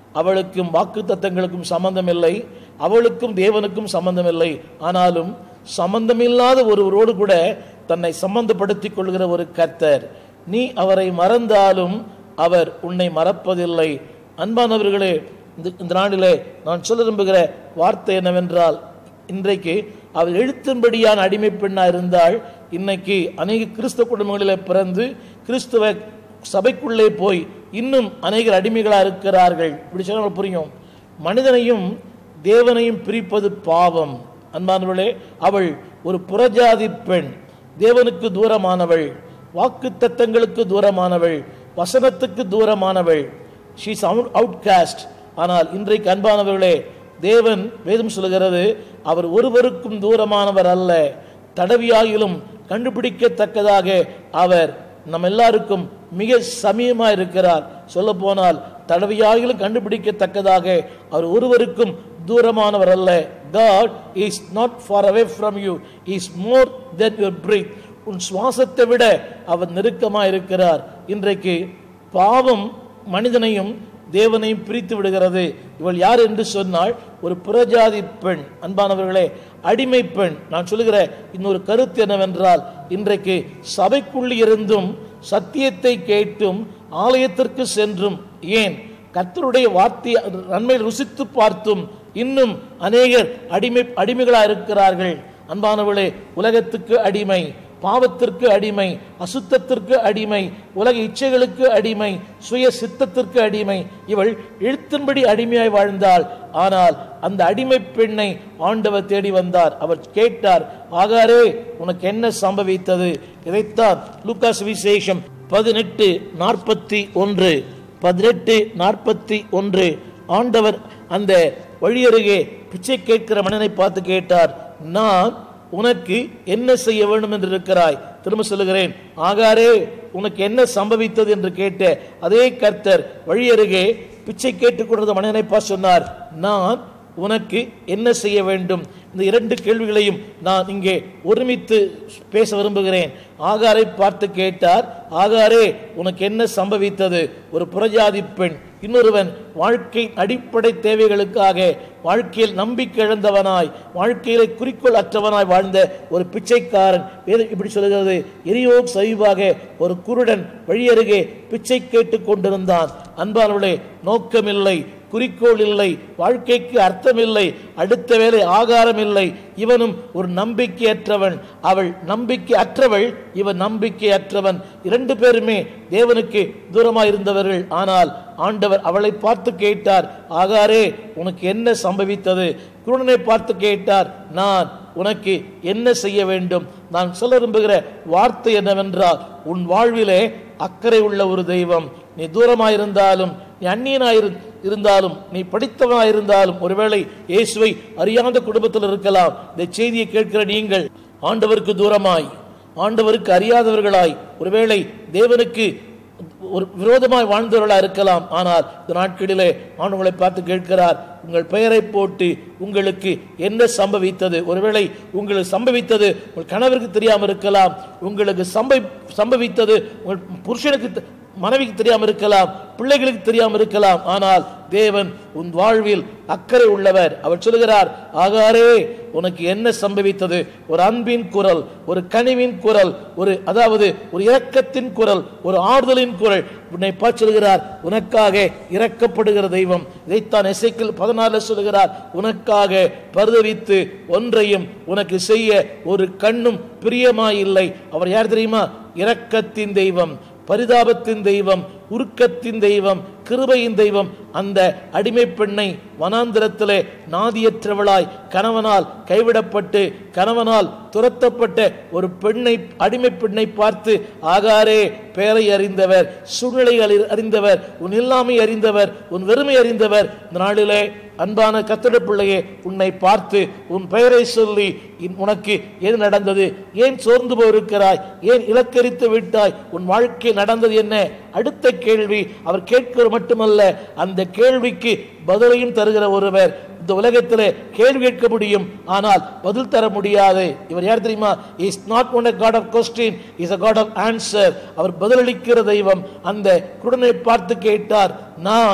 அவளுக்கும் வாக்கு தத்தங்களுக்கும் சம்பந்தம் இல்லை அவளுக்கும் தேவனுக்கும் சம்பந்தம் இல்லை ஆனாலும் சம்பந்தமில்லாத ஒருவரோடு கூட தன்னை சம்பந்தப்படுத்திக் கொள்கிற ஒரு கர்த்தர் நீ அவரை மறந்தாலும் அவர் உன்னை மறப்பதில்லை அன்பானவர்களே இந்த இந்த நாளிலே நான் சொல்ல விரும்புகிற வார்த்தை என்னவென்றால் இன்றைக்கு அவர் எழுத்தின்படியான அடிமை பெண்ணா இருந்தால் இன்னைக்கு அநேக கிறிஸ்தவ குடும்பங்களிலே பிறந்து கிறிஸ்துவ சபைக்குள்ளே போய் இன்னும் அநேகர் அடிமைகளா இருக்கிறார்கள் இப்படி சொன்னால் புரியும் மனிதனையும் தேவனையும் பிரிப்பது பாவம் அன்பானவர்களே அவள் ஒரு புறஜாதி பெண் தேவனுக்கு தூரமானவள் வாக்கு தத்தங்களுக்கு தூரமானவள் வசனத்துக்கு தூரமானவள் ஷீஸ் அவுட் காஸ்ட் ஆனால் இன்றைக்கு அன்பானவர்களே தேவன் வேதம் சொல்லுகிறது அவர் ஒருவருக்கும் தூரமானவர் அல்ல தடவியாகிலும் கண்டுபிடிக்கத்தக்கதாக அவர் நம்ம எல்லாருக்கும் மிக சமீபமாக இருக்கிறார் சொல்ல போனால் தடவியாகிலும் கண்டுபிடிக்கத்தக்கதாக அவர் ஒருவருக்கும் தூரமானவர் அல்ல God is not far away from you is more than your breath உன் சுவாசத்தை விட அவர் நெருக்கமாக இருக்கிறார் இன்றைக்கு பாவம் மனிதனையும் தேவனையும் பிரித்து விடுகிறது இவள் யார் என்று சொன்னால் ஒரு புறஜாதி பெண் அன்பானவர்களே அடிமை பெண் நான் சொல்லுகிற இன்னொரு கருத்து என்னவென்றால் இன்றைக்கு சபைக்குள் இருந்தும் சத்தியத்தை கேட்டும் ஆலயத்திற்கு சென்றும் ஏன் கர்த்தருடைய வார்த்தை நன்மையில் ருசித்து பார்த்தும் இன்னும் அநேகர் அடிமை அடிமைகளா இருக்கிறார்கள் அன்பானவர்களே உலகத்துக்கு அடிமை பாவத்திற்கு அடிமை அசுத்தத்திற்கு அடிமை உலக இச்சைகளுக்கு அடிமை சுய சித்தத்திற்கு அடிமை இவள் எழுத்தின்படி அடிமையாய் வாழ்ந்தாள் ஆனால் அந்த அடிமை பெண்ணை ஆண்டவர் தேடி வந்தார் அவர் கேட்டார் ஆகாரே உனக்கு என்ன சம்பவித்தது இதைத்தான் லூகாஸ் விசேஷம் பதினெட்டு நாற்பத்தி ஒன்று பதினெட்டு நாற்பத்தி ஒன்று ஆண்டவர் அந்த வழியருகே பிச்சை கேட்கிற மனிதனை பார்த்து கேட்டார் நான் உனக்கு என்ன செய்ய வேண்டும் என்று இருக்கிறாய் திரும்ப சொல்லுகிறேன் ஆகாரே உனக்கு என்ன சம்பவித்தது என்று கேட்ட அதே கர்த்தர் வழியருகே பிச்சை கேட்டுக் கொண்டிருந்த மனிதனை பார்த்து சொன்னார் நான் உனக்கு என்ன செய்ய வேண்டும் இந்த இரண்டு கேள்விகளையும் நான் இங்கே ஒருமித்து பேச விரும்புகிறேன் ஆகாரை பார்த்து கேட்டார் ஆகாரே உனக்கு என்ன சம்பவித்தது ஒரு புறஜாதி பெண் இன்னொருவன் வாழ்க்கை அடிப்படை தேவைகளுக்காக வாழ்க்கையில் நம்பிக்கை இழந்தவனாய் வாழ்க்கையில குறிக்கோள் அற்றவனாய் வாழ்ந்த ஒரு பிச்சைக்காரன் வேதம் இப்படி சொல்லுகிறது எரியோ சைவாக ஒரு குருடன் வழியருகே பிச்சை கேட்டுக் கொண்டிருந்தான் அன்பானவர்களே நோக்கமில்லை குறிக்கோள் இல்லை வாழ்க்கைக்கு அர்த்தம் இல்லை அடுத்த வேலை ஆகாரம் இல்லை இவனும் ஒரு நம்பிக்கையற்றவன் அவள் நம்பிக்கை அற்றவள் இவன் நம்பிக்கை அற்றவன் இரண்டு பேருமே தேவனுக்கு தூரமாக இருந்தவர்கள் ஆனால் ஆண்டவர் அவளை பார்த்து கேட்டார் ஆகாரே உனக்கு என்ன சம்பவித்தது குருடனை பார்த்து கேட்டார் நான் உனக்கு என்ன செய்ய வேண்டும் நான் சொல்ல விரும்புகிற வார்த்தை என்னவென்றால் உன் வாழ்விலே அக்கறை உள்ள ஒரு தெய்வம் நீ தூரமாயிருந்தாலும் நீ அந்நியனாயிரு இருந்தாலும் நீ படித்தவனாயிருந்தாலும் ஒருவேளை இயேசுவை அறியாத குடும்பத்தில் இருக்கலாம் இந்த செய்தியை கேட்கிற நீங்கள் ஆண்டவருக்கு தூரமாய் ஆண்டவருக்கு அறியாதவர்களாய் ஒருவேளை தேவனுக்கு ஒரு விரோதமாய் வாழ்ந்தவர்களா இருக்கலாம் ஆனால் இந்த நாட்களிலே ஆண்டவங்களை பார்த்து கேட்கிறார் உங்கள் பெயரை போட்டு உங்களுக்கு என்ன சம்பவித்தது ஒருவேளை உங்களுக்கு சம்பவித்தது உங்கள் கணவருக்கு தெரியாமல் இருக்கலாம் உங்களுக்கு சம்பவி சம்பவித்தது உங்கள் புருஷனுக்கு தெ- மனைவிக்கு தெரியாமல் இருக்கலாம் பிள்ளைகளுக்கு தெரியாமல் இருக்கலாம் ஆனால் தேவன் உன் வாழ்வில் அக்கறை உள்ளவர் அவர் சொல்கிறார் ஆகாரே உனக்கு என்ன சம்பவித்தது ஒரு அன்பின் குரல் ஒரு கனிவின் குரல் ஒரு அதாவது ஒரு இரக்கத்தின் குரல் ஒரு ஆறுதலின் குரல் உன்னை பார்த்து சொல்கிறார் உனக்காக இறக்கப்படுகிற தெய்வம் இதைத்தான் எசைக்கில் பதினாறுல சொல்கிறார் உனக்காக பரிதவித்து ஒன்றையும் உனக்கு செய்ய ஒரு கண்ணும் பிரியமாயில்லை அவர் யார் தெரியுமா இரக்கத்தின் தெய்வம் பரிதாபத்தின் தெய்வம் உருக்கத்தின் தெய்வம் கிருபையின் தெய்வம் அந்த அடிமை பெண்ணை வனாந்திரத்திலே நாதியற்றவளாய் கணவனால் கைவிடப்பட்டு கணவனால் துரத்தப்பட்ட ஒரு பெண்ணை அடிமை பெண்ணை பார்த்து ஆகாரே பெயரை அறிந்தவர் சூழ்நிலை அறி- அறிந்தவர் உன் இல்லாமை அறிந்தவர் உன் வெறுமை அறிந்தவர் இந்த நாளிலே அன்பான கத்திட பிள்ளையே உன்னை பார்த்து உன் பெயரை சொல்லி இன் உனக்கு எது நடந்தது ஏன் சோர்ந்து போயிருக்கிறாய் ஏன் இலக்கரித்து விட்டாய் உன் வாழ்க்கை நடந்தது என்ன அடுத்த கேள்வி அவர் கேட்கிற மட்டுமல்ல அந்த கேள்விக்கு பதிலையும் தருகிற ஒருவர் இந்த உலகத்திலே கேள்வி கேட்க முடியும் ஆனால் பதில் தர முடியாது இவர் யார் தெரியுமா is not one God of question is a God of answer அவர் பதிலளிக்கிற தெய்வம் அந்த குடனை பார்த்து கேட்டார் நான்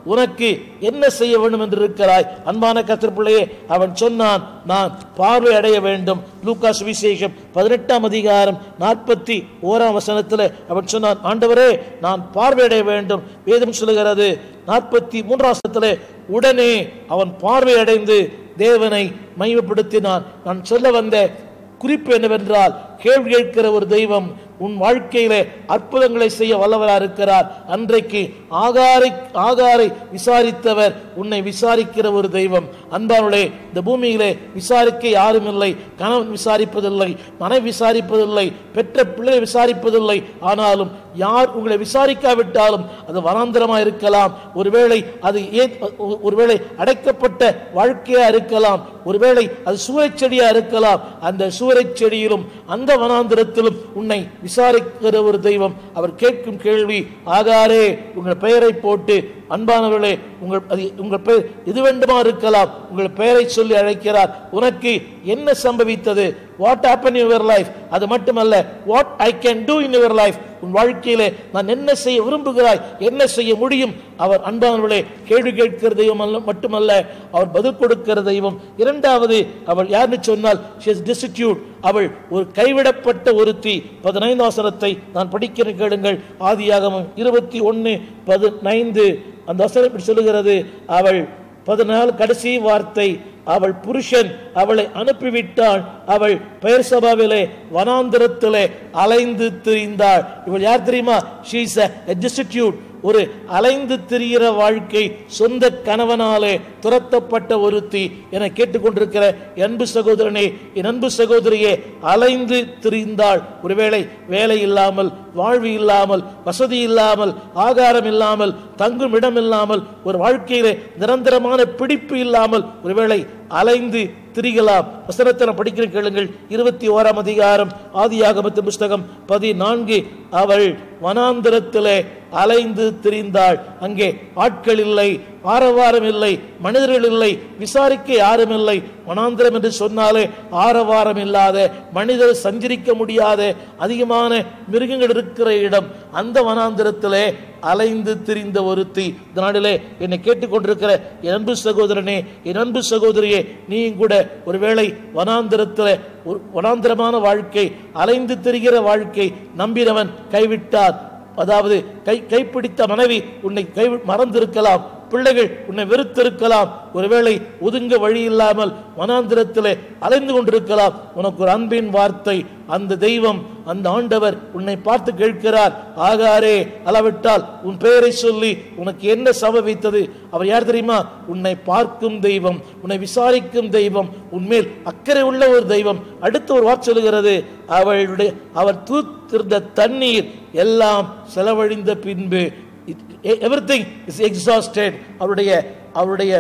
உனக்கு என்ன செய்ய வேண்டும் என்று இருக்கிறாய் அன்பான கர்த்தர் பிள்ளையே அவன் சொன்னான் நான் பார்வை அடைய வேண்டும் லூகாஸ் விசேஷம் பதினெட்டாம் அதிகாரம் நாற்பத்தி ஓராம் வசனத்தில் அவன் சொன்னான் ஆண்டவரே நான் பார்வை அடைய வேண்டும் வேதம் சொல்லுகிறது நாற்பத்தி மூன்றாம் வசனத்தில் உடனே அவன் பார்வை அடைந்து தேவனை மையப்படுத்தினான் நான் சொல்ல வந்த குறிப்பு என்னவென்றால் கேள்வி கேட்கிற ஒரு தெய்வம் உன் வாழ்க்கையிலே அற்புதங்களை செய்ய வல்லவரா இருக்கிறார் அன்றைக்கு ஆகாரை ஆகாரை விசாரித்தவர் உன்னை விசாரிக்கிற ஒரு தெய்வம் அன்பானுடைய இந்த பூமியிலே விசாரிக்க யாரும் இல்லை கணவன் விசாரிப்பதில்லை மனைவி விசாரிப்பதில்லை பெற்ற பிள்ளை விசாரிப்பதில்லை ஆனாலும் யார் உங்களை விசாரிக்காவிட்டாலும் அது வனாந்திரமா இருக்கலாம் ஒருவேளை அது ஏன் ஒருவேளை அடைக்கப்பட்ட வாழ்க்கையா இருக்கலாம் ஒருவேளை அது சூறைச்செடியா இருக்கலாம் அந்த சூறைச்செடியிலும் அந்த வனாந்திரத்திலும் உன்னை விசாரிக்கிற ஒரு தெய்வம் அவர் கேட்கும் கேள்வி ஆகாரே உங்கள் பெயரை போட்டு அன்பானவர்களே உங்கள் அது உங்கள் பெயர் எது வேண்டுமா இருக்கலாம் உங்கள் பெயரை சொல்லி அழைக்கிறார் உனக்கு என்ன சம்பவித்தது what happen in your life அது மட்டுமல்ல what I can do in your life உன் வாழ்க்கையிலே நான் என்ன செய்ய விரும்புகிறாய் என்ன செய்ய முடியும் அவர் அன்பானவர்களே கேள்வி கேட்கிற தெய்வம் அல்ல மட்டுமல்ல அவர் பதில் கொடுக்கிற தெய்வம் இரண்டாவது அவள் யாருன்னு சொன்னால் she is destitute அவள் ஒரு கைவிடப்பட்ட ஒருத்தி பதினைந்து வசனத்தை நான் படிக்கிறேன் கேளுங்கள் ஆதியாகமம் இருபத்தி ஒன்று பதினைந்து அந்த வசனம் இப்படி சொல்லுகிறது அவள் பதினாலு கடைசி வார்த்தை அவள் புருஷன் அவளை அனுப்பிவிட்டாள் அவள் பெயர் சபாவிலே வனாந்திரத்திலே அலைந்து திரிந்தாள் இவள் யார் தெரியுமா ஷீஸ் a destitute ஒரு அலைந்து திரிகிற வாழ்க்கை சொந்த கணவனாலே துரத்தப்பட்ட ஒருத்தி என கேட்டுக்கொண்டிருக்கிற அன்பு சகோதரனே என் அன்பு சகோதரியே அலைந்து திரிந்தாள் ஒருவேளை வேலை இல்லாமல் வாழ்வு இல்லாமல் வசதி இல்லாமல் ஆகாரம் இல்லாமல் தங்கும் இடம் இல்லாமல் ஒரு வாழ்க்கையிலே நிரந்தரமான பிடிப்பு இல்லாமல் ஒருவேளை அலைந்து திரிகலாம் வசனத்தை நான் படிக்கிறேன் கேளுங்கள் இருபத்தி ஓராம் அதிகாரம் ஆதியாகமத்து புஸ்தகம் பதினான்கு அவள் வனாந்திரத்திலே அலைந்து திரிந்தாள் அங்கே ஆட்கள் இல்லை ஆரவாரம் இல்லை மனிதர்கள் இல்லை விசாரிக்க யாரும் இல்லை வனாந்திரம் என்று சொன்னாலே ஆரவாரம் இல்லாத மனிதர் சஞ்சரிக்க முடியாத அதிகமான மிருகங்கள் இருக்கிற இடம் அந்த வனாந்திரத்திலே அலைந்து திரிந்த ஒருத்தி இந்த நாளிலே என்னை கேட்டுக்கொண்டிருக்கிற என் அன்பு சகோதரனே என் அன்பு சகோதரியே நீயும் கூட ஒருவேளை வனாந்திரத்தில் ஒரு வனாந்திரமான வாழ்க்கை அலைந்து திரிகிற வாழ்க்கை நம்பினவன் கைவிட்டார் அதாவது கை கைப்பிடித்த மனைவி உன்னை கை மறந்திருக்கலாம் பிள்ளைகள் உன்னை வெறுத்திருக்கலாம் ஒருவேளை ஒதுங்க வழி இல்லாமல் வனாந்திரத்திலே அலைந்து கொண்டிருக்கலாம் உனக்கு ஒரு அன்பின் வார்த்தை அந்த தெய்வம் அந்த ஆண்டவர் உன்னை பார்த்து கேட்கிறார் ஆகாரே அளவிட்டால் உன் பெயரை சொல்லி உனக்கு என்ன சம்பவித்தது அவர் யார் தெரியுமா உன்னை பார்க்கும் தெய்வம் உன்னை விசாரிக்கும் தெய்வம் உன்மேல் அக்கறை உள்ள ஒரு தெய்வம் அடுத்து ஒரு வார்த்தை சொல்லுகிறது அவளுடைய அவர் தூத்திருந்த தண்ணீர் எல்லாம் செலவழிந்த பின்பு எவ்ரி திங் இஸ் எக்ஸாஸ்டட் அவருடைய அவருடைய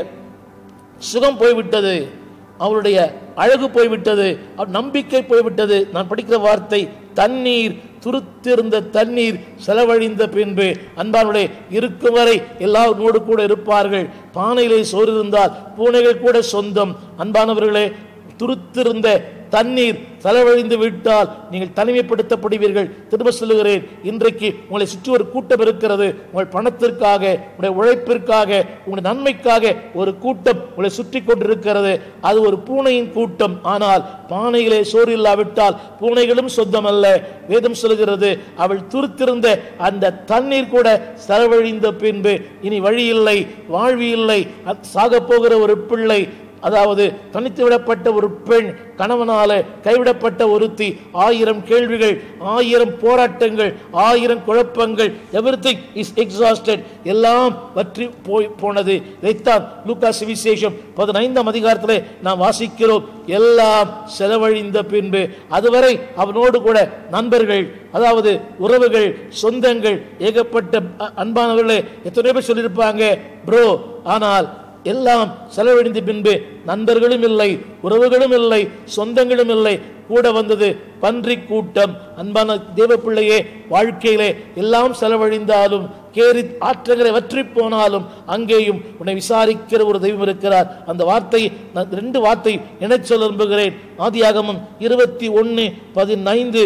சுகம் போய்விட்டது அவருடைய அழகு போய்விட்டது அவர் நம்பிக்கை போய்விட்டது நான் படிக்கிற வார்த்தை தண்ணீர் துருத்திருந்த தண்ணீர் செலவழிந்த பின்பு அன்பானுடைய இருக்கும் வரை எல்லாரோடு கூட இருப்பார்கள் பானையிலே சோறு இருந்தால் பூனைகள் கூட சொந்தம் அன்பானவர்களே துருத்திருந்த தண்ணீர் செலவழிந்து விட்டால் நீங்கள் தனிமைப்படுத்தப்படுவீர்கள் திரும்ப சொல்லுகிறேன் இன்றைக்கு உங்களை சுற்றி ஒரு கூட்டம் இருக்கிறது உங்கள் பணத்திற்காக உங்களுடைய உழைப்பிற்காக உங்களுடைய நன்மைக்காக ஒரு கூட்டம் உங்களை சுற்றி கொண்டிருக்கிறது அது ஒரு பூனையின் கூட்டம் ஆனால் பானையிலே சோறு இல்லாவிட்டால் பூனைகளும் சொந்தமல்ல வேதம் சொல்லுகிறது அவள் துருத்திருந்த அந்த தண்ணீர் கூட செலவழிந்த பின்பு இனி வழி இல்லை வாழ்வி இல்லை சாக போகிற ஒரு பிள்ளை அதாவது தனித்து விடப்பட்ட ஒரு பெண் கணவனால கைவிடப்பட்ட ஒருத்தி ஆயிரம் கேள்விகள் ஆயிரம் போராட்டங்கள் ஆயிரம் குழப்பங்கள் எவ்ரிதிங் இஸ் எக்ஸாஸ்டட் எல்லாம் வற்றி போய் போனது இதைத்தான் லூகாஸ் விசேஷம் பதினைந்தாம் அதிகாரத்திலே நாம் வாசிக்கிறோம் எல்லாம் செலவழிந்த பின்பு அதுவரை அவனோடு கூட நண்பர்கள் அதாவது உறவுகள் சொந்தங்கள் ஏகப்பட்ட அ- அன்பானவர்களே எத்தனை பேர் சொல்லியிருப்பாங்க ப்ரோ ஆனால் எல்லாம் செலவழிந்த பின்பு நண்பர்களும் இல்லை உறவுகளும் இல்லை சொந்தங்களும் இல்லை கூட வந்தது பன்றி கூட்டம் அன்பான தேவ பிள்ளையே வாழ்க்கையிலே எல்லாம் செலவழிந்தாலும் கேரி ஆற்றங்களை வற்றி போனாலும் அங்கேயும் உன்னை விசாரிக்கிற ஒரு தெய்வம் இருக்கிறார் அந்த வார்த்தை நான் ரெண்டு வார்த்தை இணைச் சொல்ல விரும்புகிறேன் ஆதியாகமம் இருபத்தி ஒன்று பதினைந்து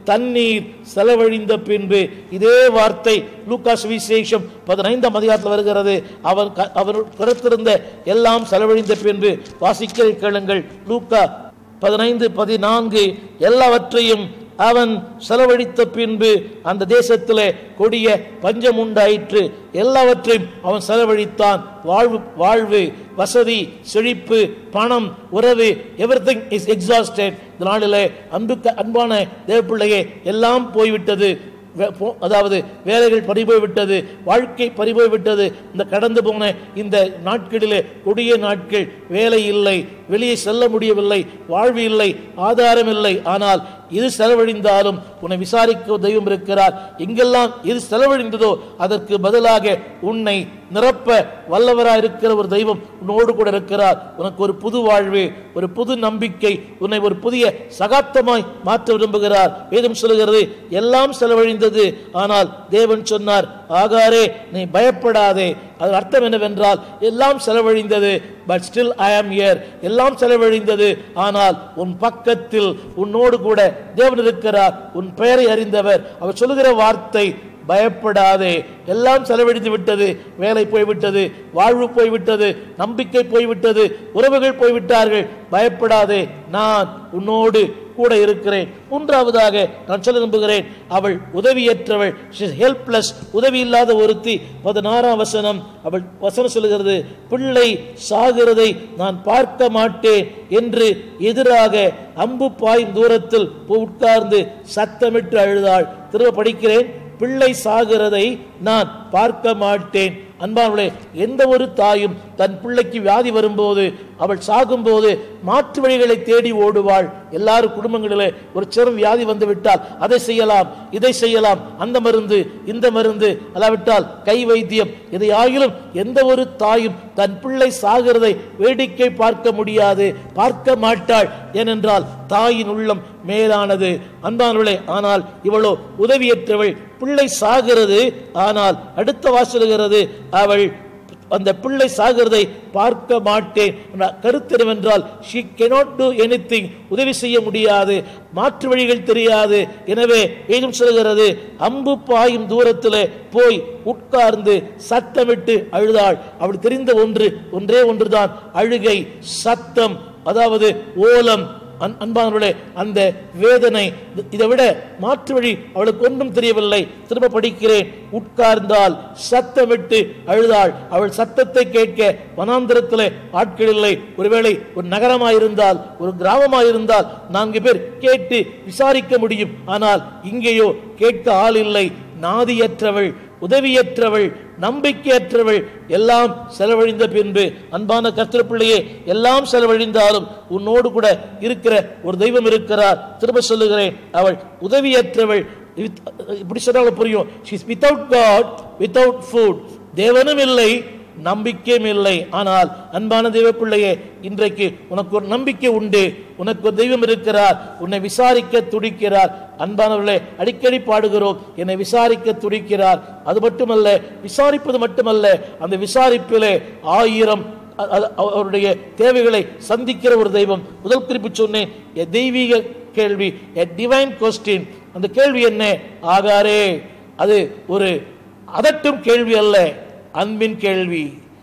தண்ணீர் செலவழிந்த பின்பு இதே வார்த்தை லூக்காஸ் விசேஷம் பதினைந்தாம் அதிகாரத்தில் வருகிறது அவன் க- அவர் கருத்திருந்த எல்லாம் செலவழிந்த பின்பு வாசிக்க கேளுங்கள் லூக்கா பதினைந்து பதினான்கு எல்லாவற்றையும் அவன் செலவழித்த பின்பு அந்த தேசத்திலே கொடிய பஞ்சம் உண்டாயிற்று எல்லாவற்றையும் அவன் செலவழித்தான் வாழ்வு வாழ்வு வசதி செழிப்பு பணம் உறவு எவ்ரிதிங் இஸ் எக்ஸாஸ்டட் இந்த நாளிலே அன்புக்கு அன்பான தேவப்பிள்ளையே எல்லாம் போய்விட்டது வே- போ- அதாவது வேலைகள் பறிபோய் விட்டது வாழ்க்கை பறிபோய் விட்டது இந்த கடந்து போன இந்த நாட்களிலே கொடிய நாட்கள் வேலை இல்லை வெளியே செல்ல முடியவில்லை வாழ்வு இல்லை ஆதாரம் இல்லை ஆனால் இது செலவழிந்தாலும் உன்னை விசாரிக்க தெய்வம் இருக்கிறார் எங்கெல்லாம் இது செலவழிந்ததோ அதற்கு பதிலாக உன்னை நிரப்ப வல்லவராய் இருக்கிற ஒரு தெய்வம் உன்னோடு கூட இருக்கிறார் உனக்கு ஒரு புது வாழ்வு ஒரு புது நம்பிக்கை உன்னை ஒரு புதிய சகாப்தமாய் மாற்ற விரும்புகிறார் வேதம் சொல்லுகிறது எல்லாம் செலவழிந்தது ஆனால் தேவன் சொன்னார் ஆகாரே நீ பயப்படாதே அது அர்த்தம் என்னவென்றால் எல்லாம் செலவழிந்தது பட் ஸ்டில் ஐ ஆம் இயர் எல்லாம் செலவழிந்தது ஆனால் உன் பக்கத்தில் உன்னோடு கூட தேவன் இருக்கிறார் உன் பெயரை அறிந்தவர் அவர் சொல்லுகிற வார்த்தை பயப்படாதே எல்லாம் செலவழிந்து விட்டது வேலை போய்விட்டது வாழ்வு போய்விட்டது நம்பிக்கை போய்விட்டது உறவுகள் போய்விட்டார்கள் பயப்படாதே நான் உன்னோடு கூட இருக்கிறேன் மூன்றாவதாக நான் சொல்ல விரும்புகிறேன் அவள் உதவியற்றவள் ஹெல்ப்லெஸ் உதவி இல்லாத ஒருத்தி பதினாறாம் வசனம் அவள் வசனம் சொல்லுகிறது பிள்ளை சாகிறதை நான் பார்க்க மாட்டேன் என்று எதிராக அம்பு பாயும் தூரத்தில் உட்கார்ந்து சத்தமிட்டு அழுதாள் திரும்ப படிக்கிறேன் பிள்ளை சாகிறதை நான் பார்க்க மாட்டேன் அன்பானவர்களே எந்த ஒரு தாயும் தன் பிள்ளைக்கு வியாதி வரும்போது அவள் சாகும்போது மாற்று வழிகளை தேடி ஓடுவாள் எல்லாரும் குடும்பங்களிலே ஒரு சிறு வியாதி வந்து விட்டால் அதை செய்யலாம் இதை செய்யலாம் அந்த மருந்து இந்த மருந்து அல்லாவிட்டால் கை வைத்தியம் இதை ஆகிலும் எந்த ஒரு தாயும் தன் பிள்ளை சாகிறதை வேடிக்கை பார்க்க முடியாது பார்க்க மாட்டாள் ஏனென்றால் தாயின் உள்ளம் மேலானது அன்பானவர்களே ஆனால் இவளோ உதவியற்றவள் பிள்ளை சாகிறது ஆனால் அடுத்த வாசலுகிறது அவள் அந்த பிள்ளை சாகிறதை பார்க்க மாட்டேன் என்ற கருத்து என்னவென்றால் she cannot do anything உதவி செய்ய முடியாது மாற்று வழிகள் தெரியாது எனவே வேதம் சொல்கிறது அம்பு பாயும் தூரத்திலே போய் உட்கார்ந்து சத்தமிட்டு அழுதாள் அவள் தெரிந்த ஒன்று ஒன்றே ஒன்றுதான் அழுகை சத்தம் அதாவது ஓலம் அன்- அன்பானவர்களே அந்த வேதனை இது- இதை விட மாற்று வழி அவளுக்கு ஒன்றும் தெரியவில்லை திரும்ப படிக்கிறேன் உட்கார்ந்தால் சத்தமிட்டு அழுதாள் அவள் சத்தத்தை கேட்க வனாந்திரத்திலே ஆட்கள் இல்லை ஒருவேளை ஒரு நகரமாயிருந்தால் ஒரு கிராமமாயிருந்தால் நான்கு பேர் கேட்டு விசாரிக்க முடியும் ஆனால் இங்கேயோ கேட்க ஆள் இல்லை நாதியற்றவள் உதவியற்றவள் நம்பிக்கையற்றவள் எல்லாம் செலவழிந்த பின்பு அன்பான கர்த்தர் பிள்ளையே எல்லாம் செலவழிந்தாலும் உன்னோடு கூட இருக்கிற ஒரு தெய்வம் இருக்கிறார் திரும்ப சொல்லுகிறேன் அவள் உதவியற்றவள் With- இப்படி சொன்னாலும் புரியும் she's without God without food தேவனும் இல்லை நம்பிக்கையும் இல்லை ஆனால் அன்பான தெய்வ பிள்ளையே இன்றைக்கு உனக்கு ஒரு நம்பிக்கை உண்டு உனக்கு ஒரு தெய்வம் இருக்கிறார் உன்னை விசாரிக்க துடிக்கிறார் அன்பானவர்களே அடிக்கடி பாடுகிறோம் என்னை விசாரிக்க துடிக்கிறார் அது மட்டுமல்ல விசாரிப்பது மட்டுமல்ல அந்த விசாரிப்பிலே ஆயிரம் அ- அ- அவருடைய தேவைகளை சந்திக்கிற ஒரு தெய்வம் முதல் குறிப்பு சொன்னேன் எ தெய்வீக கேள்வி எ டிவைன் கொஸ்டின் அந்த கேள்வி என்ன ஆகாரே அது ஒரு அதட்டும் கேள்வி அல்ல அன்பின் கேள்வி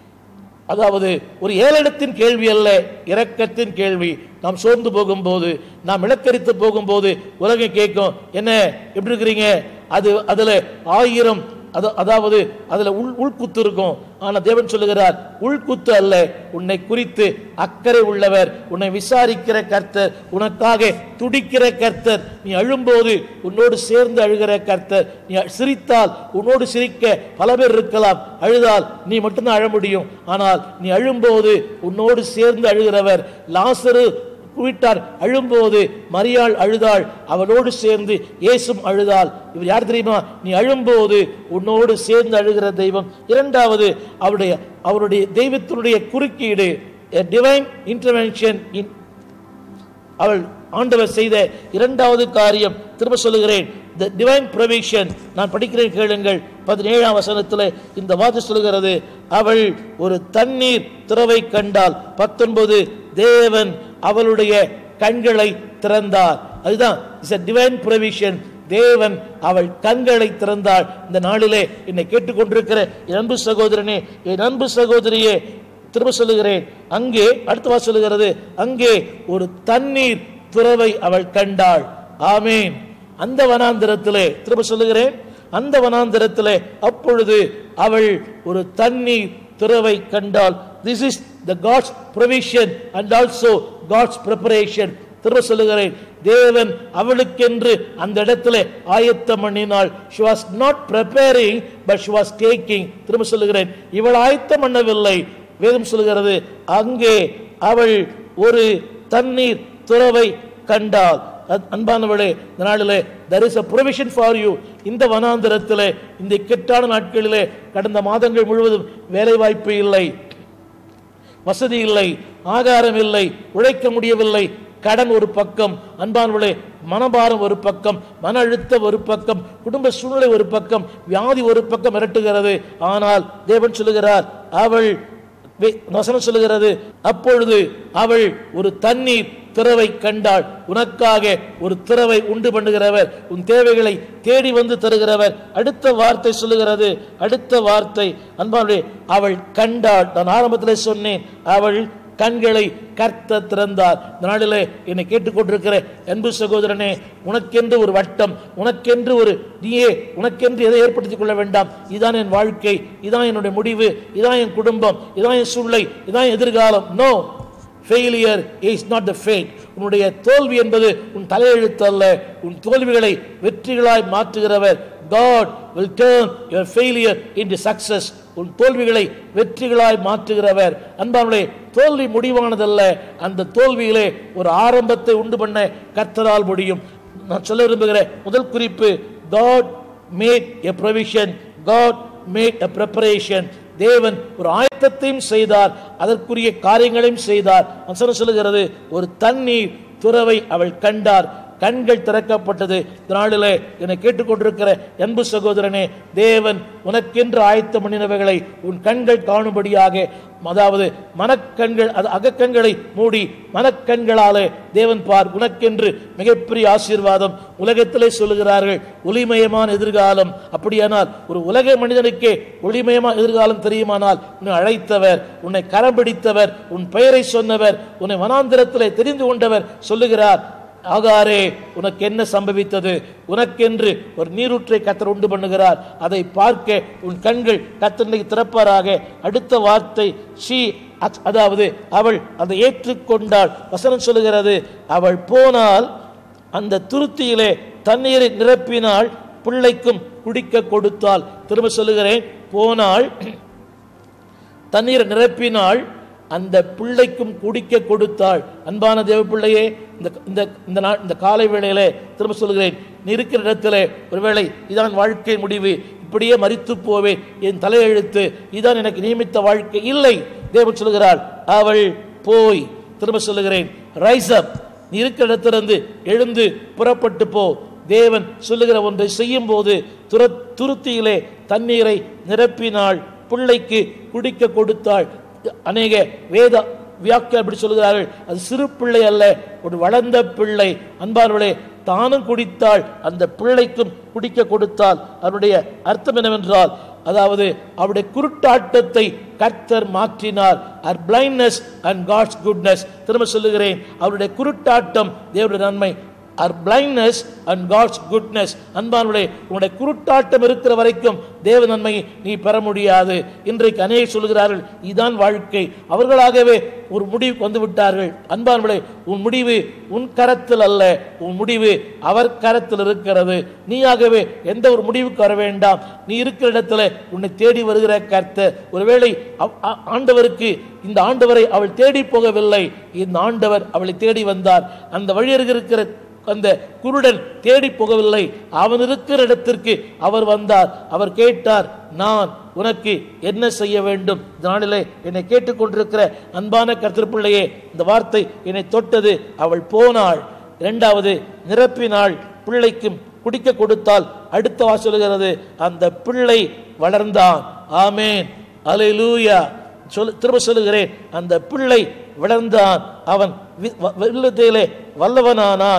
அதாவது ஒரு ஏளனத்தின் கேள்வி அல்ல இரக்கத்தின் கேள்வி நாம் சோர்ந்து போகும்போது நாம் இலக்கரித்து போகும்போது உலகம் கேட்கும் என்ன எப்படி இருக்கிறீங்க அது அதுல ஆயிரம் அது அதாவது அதுல உள் உள்குத்து இருக்கும் ஆனா தேவன் சொல்லுகிறார் உள்குத்து அல்ல உன்னை குறித்து அக்கறை உள்ளவர் உன்னை விசாரிக்கிற கர்த்தர் உனக்காக துடிக்கிற கர்த்தர் நீ அழும்போது உன்னோடு சேர்ந்து அழுகிற கர்த்தர் நீ சிரித்தால் உன்னோடு சிரிக்க பல பேர் இருக்கலாம் அழுதால் நீ மட்டும்தான் அழ முடியும் ஆனால் நீ அழும்போது உன்னோடு சேர்ந்து அழுகிறவர் லாசரு வீட்டார் அழும்போது மரியாள் அழுதாள் அவளோடு சேர்ந்து இயேசும் அழுதாள் இவர் யார் தெரியுமா நீ அழும்போது உன்னோடு சேர்ந்து அழுகிற தெய்வம் இரண்டாவது அவருடைய அவருடைய தெய்வத்தினுடைய குறுக்கீடு டிவைன் இன்டர்வென்ஷன் இன் அவள் ஆண்டவர் செய்த இரண்டாவது காரியம் திரும்ப சொல்லுகிறேன் த டிவைன் ப்ரொவிஷன் நான் படிக்கிறேன் கேளுங்கள் பதினேழாம் வசனத்தில் இந்த வார்த்தை சொல்லுகிறது அவள் ஒரு தண்ணீர் திறவை கண்டால் பத்தொன்பது தேவன் அவளுடைய கண்களை திறந்தார் அதுதான் இஸ் a divine provision தேவன் அவள் கண்களை திறந்தாள் இந்த நாளிலே என்னை கேட்டுக்கொண்டிருக்கிற என் அன்பு சகோதரனே என் அன்பு சகோதரியே திரும்ப சொல்லுகிறேன் அங்கே அடுத்த வா சொல்லுகிறது அங்கே ஒரு தண்ணீர் துறவை அவள் கண்டாள் ஆமீன் அந்த வனாந்திரத்திலே திரும்ப சொல்லுகிறேன் அந்த வனாந்திரத்திலே அப்பொழுது அவள் ஒரு தண்ணீர் துறவை கண்டாள் this is the God's provision and also God's preparation திரும்ப சொல்லுகிறேன் தேவன் அவளுக்கென்று அந்த இடத்துல ஆயத்தம் பண்ணினாள் she was not preparing but she was taking திரும்ப சொல்லுகிறேன் இவள் ஆயத்தம் பண்ணவில்லை வேதம் சொல்லுகிறது அங்கே அவள் ஒரு தண்ணீர் துறவை கண்டாள் அத்- அன்பானவளே இந்த நாளிலே there is a provision for you இந்த வனாந்திரத்திலே இந்த கெட்டான நாட்களிலே கடந்த மாதங்கள் முழுவதும் வேலை வாய்ப்பு இல்லை வசதி இல்லை ஆகாரம் இல்லை உழைக்க முடியவில்லை கடன் ஒரு பக்கம் அன்பானவர்களே மனபாரம் ஒரு பக்கம் மன அழுத்தம் ஒரு பக்கம் குடும்ப சூழ்நிலை ஒரு பக்கம் வியாதி ஒரு பக்கம் மிரட்டுகிறது ஆனால் தேவன் சொல்லுகிறார் அவள் வே- வசனம் சொல்லுகிறது அப்பொழுது அவள் ஒரு தண்ணீர் திறவை கண்டாள் உனக்காக ஒரு திறவை உண்டு பண்ணுகிறவர் உன் தேவைகளை தேடி வந்து தருகிறவர் அடுத்த வார்த்தை சொல்லுகிறது அடுத்த வார்த்தை அன்பாவே அவள் கண்டாள் நான் ஆரம்பத்திலே சொன்னேன் அவள் கண்களை கர்த்த திறந்தார் இந்த நாளிலே என்னை கேட்டுக்கொண்டிருக்கிற அன்பு சகோதரனே உனக்கென்று ஒரு வட்டம் உனக்கென்று ஒரு நீயே உனக்கென்று எதை ஏற்படுத்திக் கொள்ள வேண்டாம் இதான் என் வாழ்க்கை இதான் என்னுடைய முடிவு இதான் என் குடும்பம் இதான் என் சூழ்நிலை இதான் என் எதிர்காலம் no failure is not the fate உன்னுடைய தோல்வி என்பது உன் தலையெழுத்து அல்ல உன் தோல்விகளை வெற்றிகளாய் மாற்றுகிறவர் God will turn your failure into success உன் தோல்விகளை வெற்றிகளாய் மாற்றுகிறவர் அன்பானே தோல்வி முடிவானதல்ல அந்த தோல்வியிலே ஒரு ஆரம்பத்தை உண்டு பண்ண கர்த்தரால் முடியும் நான் சொல்ல விரும்புகிற முதல் குறிப்பு God made a provision God made a preparation தேவன் ஒரு ஆயத்தத்தையும் செய்தார் அதற்குரிய காரியங்களையும் செய்தார் வசனம் சொல்லுகிறது ஒரு தண்ணீர் துறவை அவள் கண்டார் கண்கள் திறக்கப்பட்டது இந்த நாளிலே என்னை கேட்டுக்கொண்டிருக்கிற அன்பு சகோதரனே தேவன் உனக்கென்று ஆயத்தம் பண்ணினவைகளை உன் கண்கள் காணும்படியாக அதாவது மனக்கண்கள் அது அகக்கண்களை மூடி மனக்கண்களாலே தேவன் பார் உனக்கென்று மிகப்பெரிய ஆசீர்வாதம் உலகத்திலே சொல்லுகிறார்கள் ஒளிமயமான எதிர்காலம் அப்படியானால் ஒரு உலக மனிதனுக்கே ஒளிமயமான எதிர்காலம் தெரியுமானால் உன்னை அழைத்தவர் உன்னை கரம் பிடித்தவர் உன் பெயரை சொன்னவர் உன்னை வனாந்திரத்திலே தெரிந்து கொண்டவர் சொல்லுகிறார் ஆகாரே உனக்கு என்ன சம்பவித்தது உனக்கென்று ஒரு நீரூற்றை கத்தர் உண்டு பண்ணுகிறார் அதை பார்க்க உன் கண்கள் கத்தனை திறப்பாராக அடுத்த வார்த்தை ஷீ அதாவது அவள் அதை ஏற்றுக்கொண்டாள் வசனம் சொல்லுகிறது அவள் போனால் அந்த துருத்தியிலே தண்ணீரை நிரப்பினாள் பிள்ளைக்கும் குடிக்க கொடுத்தாள் திரும்ப சொல்லுகிறேன் போனால் தண்ணீரை நிரப்பினாள் அந்த பிள்ளைக்கும் குடிக்க கொடுத்தாள் அன்பான தேவ பிள்ளையே இந்த இந்த இந்த நா இந்த காலை வேளையிலே திரும்ப சொல்கிறேன் நீ இருக்கிற இடத்துல ஒருவேளை இதான் வாழ்க்கை முடிவு இப்படியே மரித்து போவேன் என் தலையெழுத்து இதான் எனக்கு நியமித்த வாழ்க்கை இல்லை தேவன் சொல்கிறாள் அவள் போய் திரும்ப சொல்லுகிறேன் ரைஸ் அப் நீ இருக்கிற இடத்திலிருந்து எழுந்து புறப்பட்டு போ தேவன் சொல்லுகிற ஒன்றை செய்யும் போது துர துருத்தியிலே தண்ணீரை நிரப்பினாள் பிள்ளைக்கு குடிக்க கொடுத்தாள் அநேக வேத வியாக்கியம் அப்படி சொல்கிறார்கள் அது சிறு பிள்ளை அல்ல ஒரு வளர்ந்த பிள்ளை அன்பார்களே தானும் குடித்தாள் அந்த பிள்ளைக்கும் குடிக்க கொடுத்தால் அவருடைய அர்த்தம் என்னவென்றால் அதாவது அவருடைய குருட்டாட்டத்தை கர்த்தர் மாற்றினார் அர் பிளைண்ட்னஸ் அண்ட் காட்ஸ் குட்னஸ் திரும்ப சொல்லுகிறேன் அவருடைய குருட்டாட்டம் தேவனுடைய நன்மை our blindness and God's goodness அன்பானுடைய உன்னுடைய குருட்டாட்டம் இருக்கிற வரைக்கும் தேவ நன்மையை நீ பெற முடியாது இன்றைக்கு அநேக சொல்கிறார்கள் இதுதான் வாழ்க்கை அவர்களாகவே ஒரு முடிவுக்கு வந்து விட்டார்கள் அன்பானுடைய உன் முடிவு உன் கரத்தில் அல்ல உன் முடிவு அவர் கரத்தில் இருக்கிறது நீயாகவே எந்த ஒரு முடிவுக்கு வர வேண்டாம் நீ இருக்கிற இடத்துல உன்னை தேடி வருகிற கர்த்தர் ஒருவேளை அவ்- ஆ- ஆண்டவருக்கு இந்த ஆண்டவரை அவள் தேடி போகவில்லை இந்த ஆண்டவர் அவளை தேடி வந்தார் அந்த வழியருகிற இருக்கிற அந்த குருடன் தேடி போகவில்லை அவன் இருக்கிற இடத்திற்கு அவர் வந்தார் அவர் கேட்டார் நான் உனக்கு என்ன செய்ய வேண்டும் இந்த நாளிலே என்னை கேட்டுக்கொண்டிருக்கிற அன்பான கருத்திற்பிள்ளையே இந்த வார்த்தை என்னை தொட்டது அவள் போனாள் இரண்டாவது நிரப்பினாள் பிள்ளைக்கும் குடிக்க கொடுத்தால் அடுத்த வா சொல்லுகிறது அந்த பிள்ளை வளர்ந்தான் ஆமேன் அலையூயா சொல் திரும்ப சொல்லுகிறேன் அந்த பிள்ளை வளர்ந்தான் அவன் வி- வ- வில்லுத்தையிலே வல்லவனானான்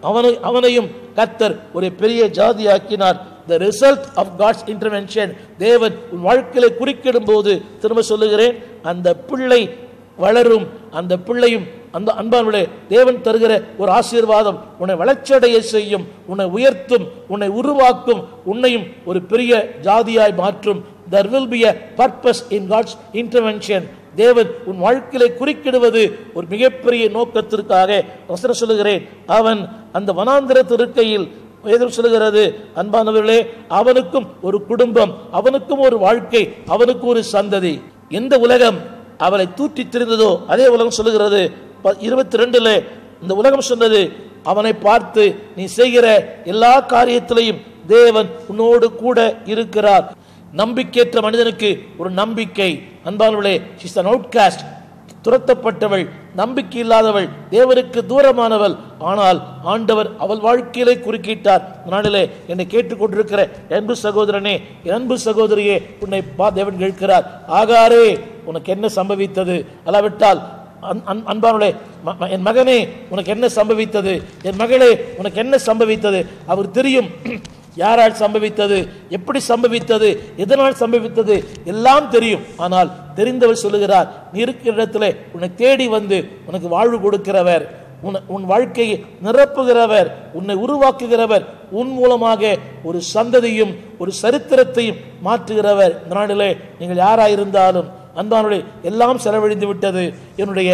அவனை அவனையும் கர்த்தர் ஒரு பெரிய ஜாதியாக்கினார் the result of God's intervention தேவன் உன் வாழ்க்கையில குறுக்கிடும் போது திரும்ப சொல்லுகிறேன் அந்த பிள்ளை வளரும் அந்த பிள்ளையும் அந்த அன்பானுடைய தேவன் தருகிற ஒரு ஆசீர்வாதம் உன்னை வளர்ச்சியடைய செய்யும் உன்னை உயர்த்தும் உன்னை உருவாக்கும் உன்னையும் ஒரு பெரிய ஜாதியாய் மாற்றும் there will be a purpose in God's intervention தேவன் உன் வாழ்க்கையிலே குறுக்கிடுவது ஒரு மிகப்பெரிய நோக்கத்திற்காக வசனம் சொல்லுகிறேன் அவன் அந்த வனாந்திரத்து இருக்கையில் வேதம் சொல்லுகிறது அன்பானவர்களே அவனுக்கும் ஒரு குடும்பம் அவனுக்கும் ஒரு வாழ்க்கை அவனுக்கு ஒரு சந்ததி எந்த உலகம் அவளை தூற்றித் திரிந்ததோ அதே உலகம் சொல்லுகிறது இருபத்தி ரெண்டுல இந்த உலகம் சொன்னது அவனை பார்த்து நீ செய்கிற எல்லா காரியத்திலையும் தேவன் உன்னோடு கூட இருக்கிறார் நம்பிக்கையற்ற மனிதனுக்கு ஒரு நம்பிக்கை அன்பானவளே she's an outcast துரத்தப்பட்டவள் நம்பிக்கை இல்லாதவள் தேவனுக்கு தூரமானவள் ஆனால் ஆண்டவர் அவள் வாழ்க்கையிலே குறுக்கிட்டார் இந்த நாளிலே என்னை கேட்டுக்கொண்டிருக்கிற என் அன்பு சகோதரனே என் அன்பு சகோதரியே உன்னை பா தேவன் கேட்கிறார் ஆகாரே உனக்கு என்ன சம்பவித்தது அல்லாவிட்டால் அன்- அன்- அன்பானுடைய ம- ம- என் மகனே உனக்கு என்ன சம்பவித்தது என் மகளே உனக்கு என்ன சம்பவித்தது அவர் தெரியும் யாரால் சம்பவித்தது எப்படி சம்பவித்தது எதனால் சம்பவித்தது எல்லாம் தெரியும் ஆனால் தெரிந்தவர் சொல்லுகிறார் நீ இருக்கிற இடத்துல உன்னை தேடி வந்து உனக்கு வாழ்வு கொடுக்கிறவர் உன் உன் வாழ்க்கையை நிரப்புகிறவர் உன்னை உருவாக்குகிறவர் உன் மூலமாக ஒரு சந்ததியும் ஒரு சரித்திரத்தையும் மாற்றுகிறவர் இந்த நாளிலே நீங்கள் யாராயிருந்தாலும் அன்பானுடைய எல்லாம் செலவழிந்து விட்டது என்னுடைய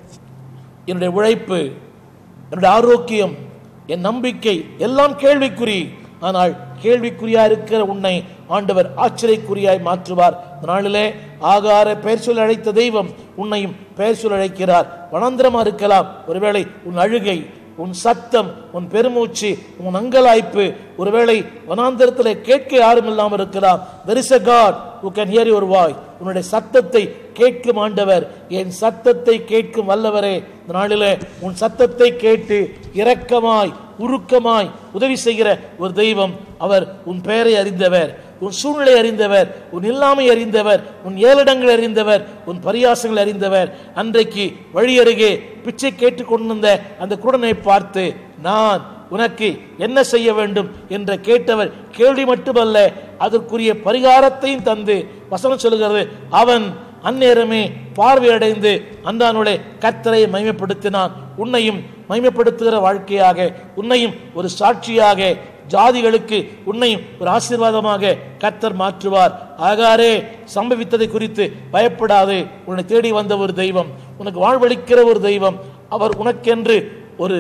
என்னுடைய உழைப்பு என்னுடைய ஆரோக்கியம் என் நம்பிக்கை எல்லாம் கேள்விக்குறி ஆனால் கேள்விக்குறியா இருக்கிற உன்னை ஆண்டவர் ஆச்சரியக்குறியாய் மாற்றுவார் இந்த நாளிலே ஆகார பெயர் சொல்லி அழைத்த தெய்வம் உன்னையும் பெயர் சொல்லி அழைக்கிறார் வனாந்திரமா இருக்கலாம் ஒருவேளை உன் அழுகை உன் சத்தம் உன் பெருமூச்சு உன் அங்கலாய்ப்பு ஒருவேளை வனாந்திரத்தில் கேட்க யாரும் இல்லாமல் இருக்கலாம் there is a God who can hear your voice உன்னுடைய சத்தத்தை கேட்கும் ஆண்டவர் என் சத்தத்தை கேட்கும் வல்லவரே இந்த நாளிலே உன் சத்தத்தை கேட்டு இரக்கமாய் உருக்கமாய் உதவி செய்கிற ஒரு தெய்வம் அவர் உன் பெயரை அறிந்தவர் உன் சூழ்நிலை அறிந்தவர் உன் இல்லாமை அறிந்தவர் உன் ஏழிடங்கள் அறிந்தவர் உன் பரியாசங்கள் அறிந்தவர் அன்றைக்கு வழி அருகே பிச்சை கேட்டுக் கொண்டிருந்த அந்த குருடனை பார்த்து நான் உனக்கு என்ன செய்ய வேண்டும் என்று கேட்டவர் கேள்வி மட்டுமல்ல அதற்குரிய பரிகாரத்தையும் தந்து வசனம் சொல்லுகிறது அவன் அந்நேரமே பார்வையடைந்து அந்தானுடைய கர்த்தரை மைமைப்படுத்தினான் உன்னையும் மைமைப்படுத்துகிற வாழ்க்கையாக உன்னையும் ஒரு சாட்சியாக ஜாதிகளுக்கு உன்னையும் ஒரு ஆசீர்வாதமாக கர்த்தர் மாற்றுவார் ஆகாரே சம்பவித்ததை குறித்து பயப்படாது உன்னை தேடி வந்த ஒரு தெய்வம் உனக்கு வாழ்வளிக்கிற ஒரு தெய்வம் அவர் உனக்கென்று ஒரு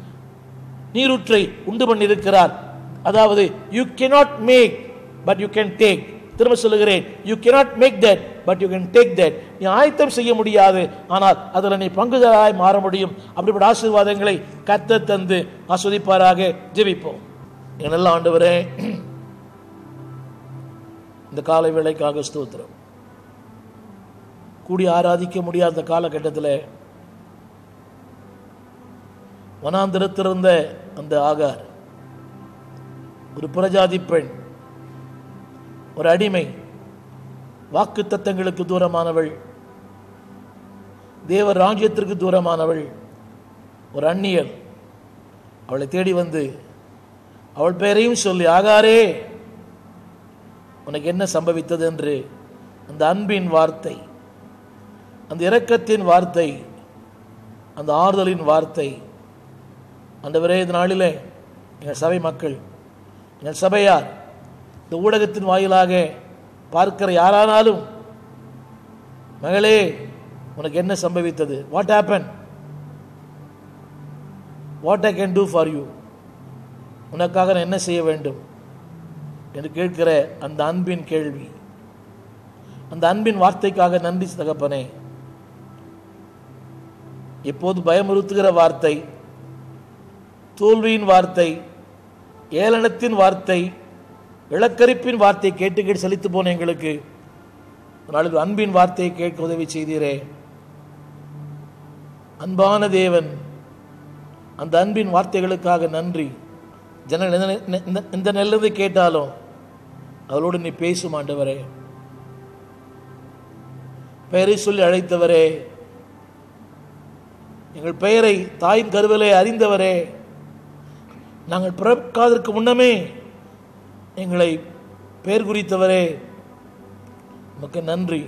நீரூற்றை உண்டு பண்ணியிருக்கிறார் அதாவது you cannot make but you can take திரும்ப சொல்லுகிறேன் you cannot make that but you can take that நீ ஆயத்தம் செய்ய முடியாது ஆனால் அதில் நீ பங்குதாராய் மாற முடியும் அப்படிப்பட்ட ஆசீர்வாதங்களை கத்த தந்து ஆஸ்வதிப்பாராக ஜெபிப்போம் எங்கள் நல்ல ஆண்டவரே இந்த காலை வேளைக்காக ஸ்தோத்திரம் கூடி ஆராதிக்க முடியாத இந்த காலகட்டத்தில் வனாந்திரத்திலிருந்த அந்த ஆகார் ஒரு புறஜாதி பெண் ஒரு அடிமை வாக்கு தத்தங்களுக்கு தூரமானவள் தேவ ராஜ்யத்திற்கு தூரமானவள் ஒரு அந்நியர் அவளை தேடி வந்து அவள் பெயரையும் சொல்லி ஆகாரே உனக்கு என்ன சம்பவித்தது என்று அந்த அன்பின் வார்த்தை அந்த இரக்கத்தின் வார்த்தை அந்த ஆறுதலின் வார்த்தை ஆண்டவரே இந்த நாளிலே எங்கள் சபை மக்கள் எங்கள் சபையார் இந்த ஊடகத்தின் வாயிலாக பார்க்கிற யாரானாலும் மகளே உனக்கு என்ன சம்பவித்தது what happen what I can do for you உனக்காக நான் என்ன செய்ய வேண்டும் என்று கேட்கிற அந்த அன்பின் கேள்வி அந்த அன்பின் வார்த்தைக்காக நன்றி தகப்பனே எப்போது பயமுறுத்துகிற வார்த்தை தோல்வியின் வார்த்தை ஏளனத்தின் வார்த்தை இளக்கரிப்பின் வார்த்தை கேட்டு கேட்டு சலித்து போன எங்களுக்கு நாளுக்கு அன்பின் வார்த்தையை கேட்க உதவி செய்தீரே அன்பான தேவன் அந்த அன்பின் வார்த்தைகளுக்காக நன்றி ஜன இந்த- இந்த- இந்த நெல்லது கேட்டாலும் அவளோடு நீ பேசும் ஆண்டவரே பெயரை சொல்லி அழைத்தவரே எங்கள் பெயரை தாயின் கருவிலே அறிந்தவரே நாங்கள் பிறக்காதற்கு முன்னமே எங்களை பெயர் குறித்தவரே உமக்கு நன்றி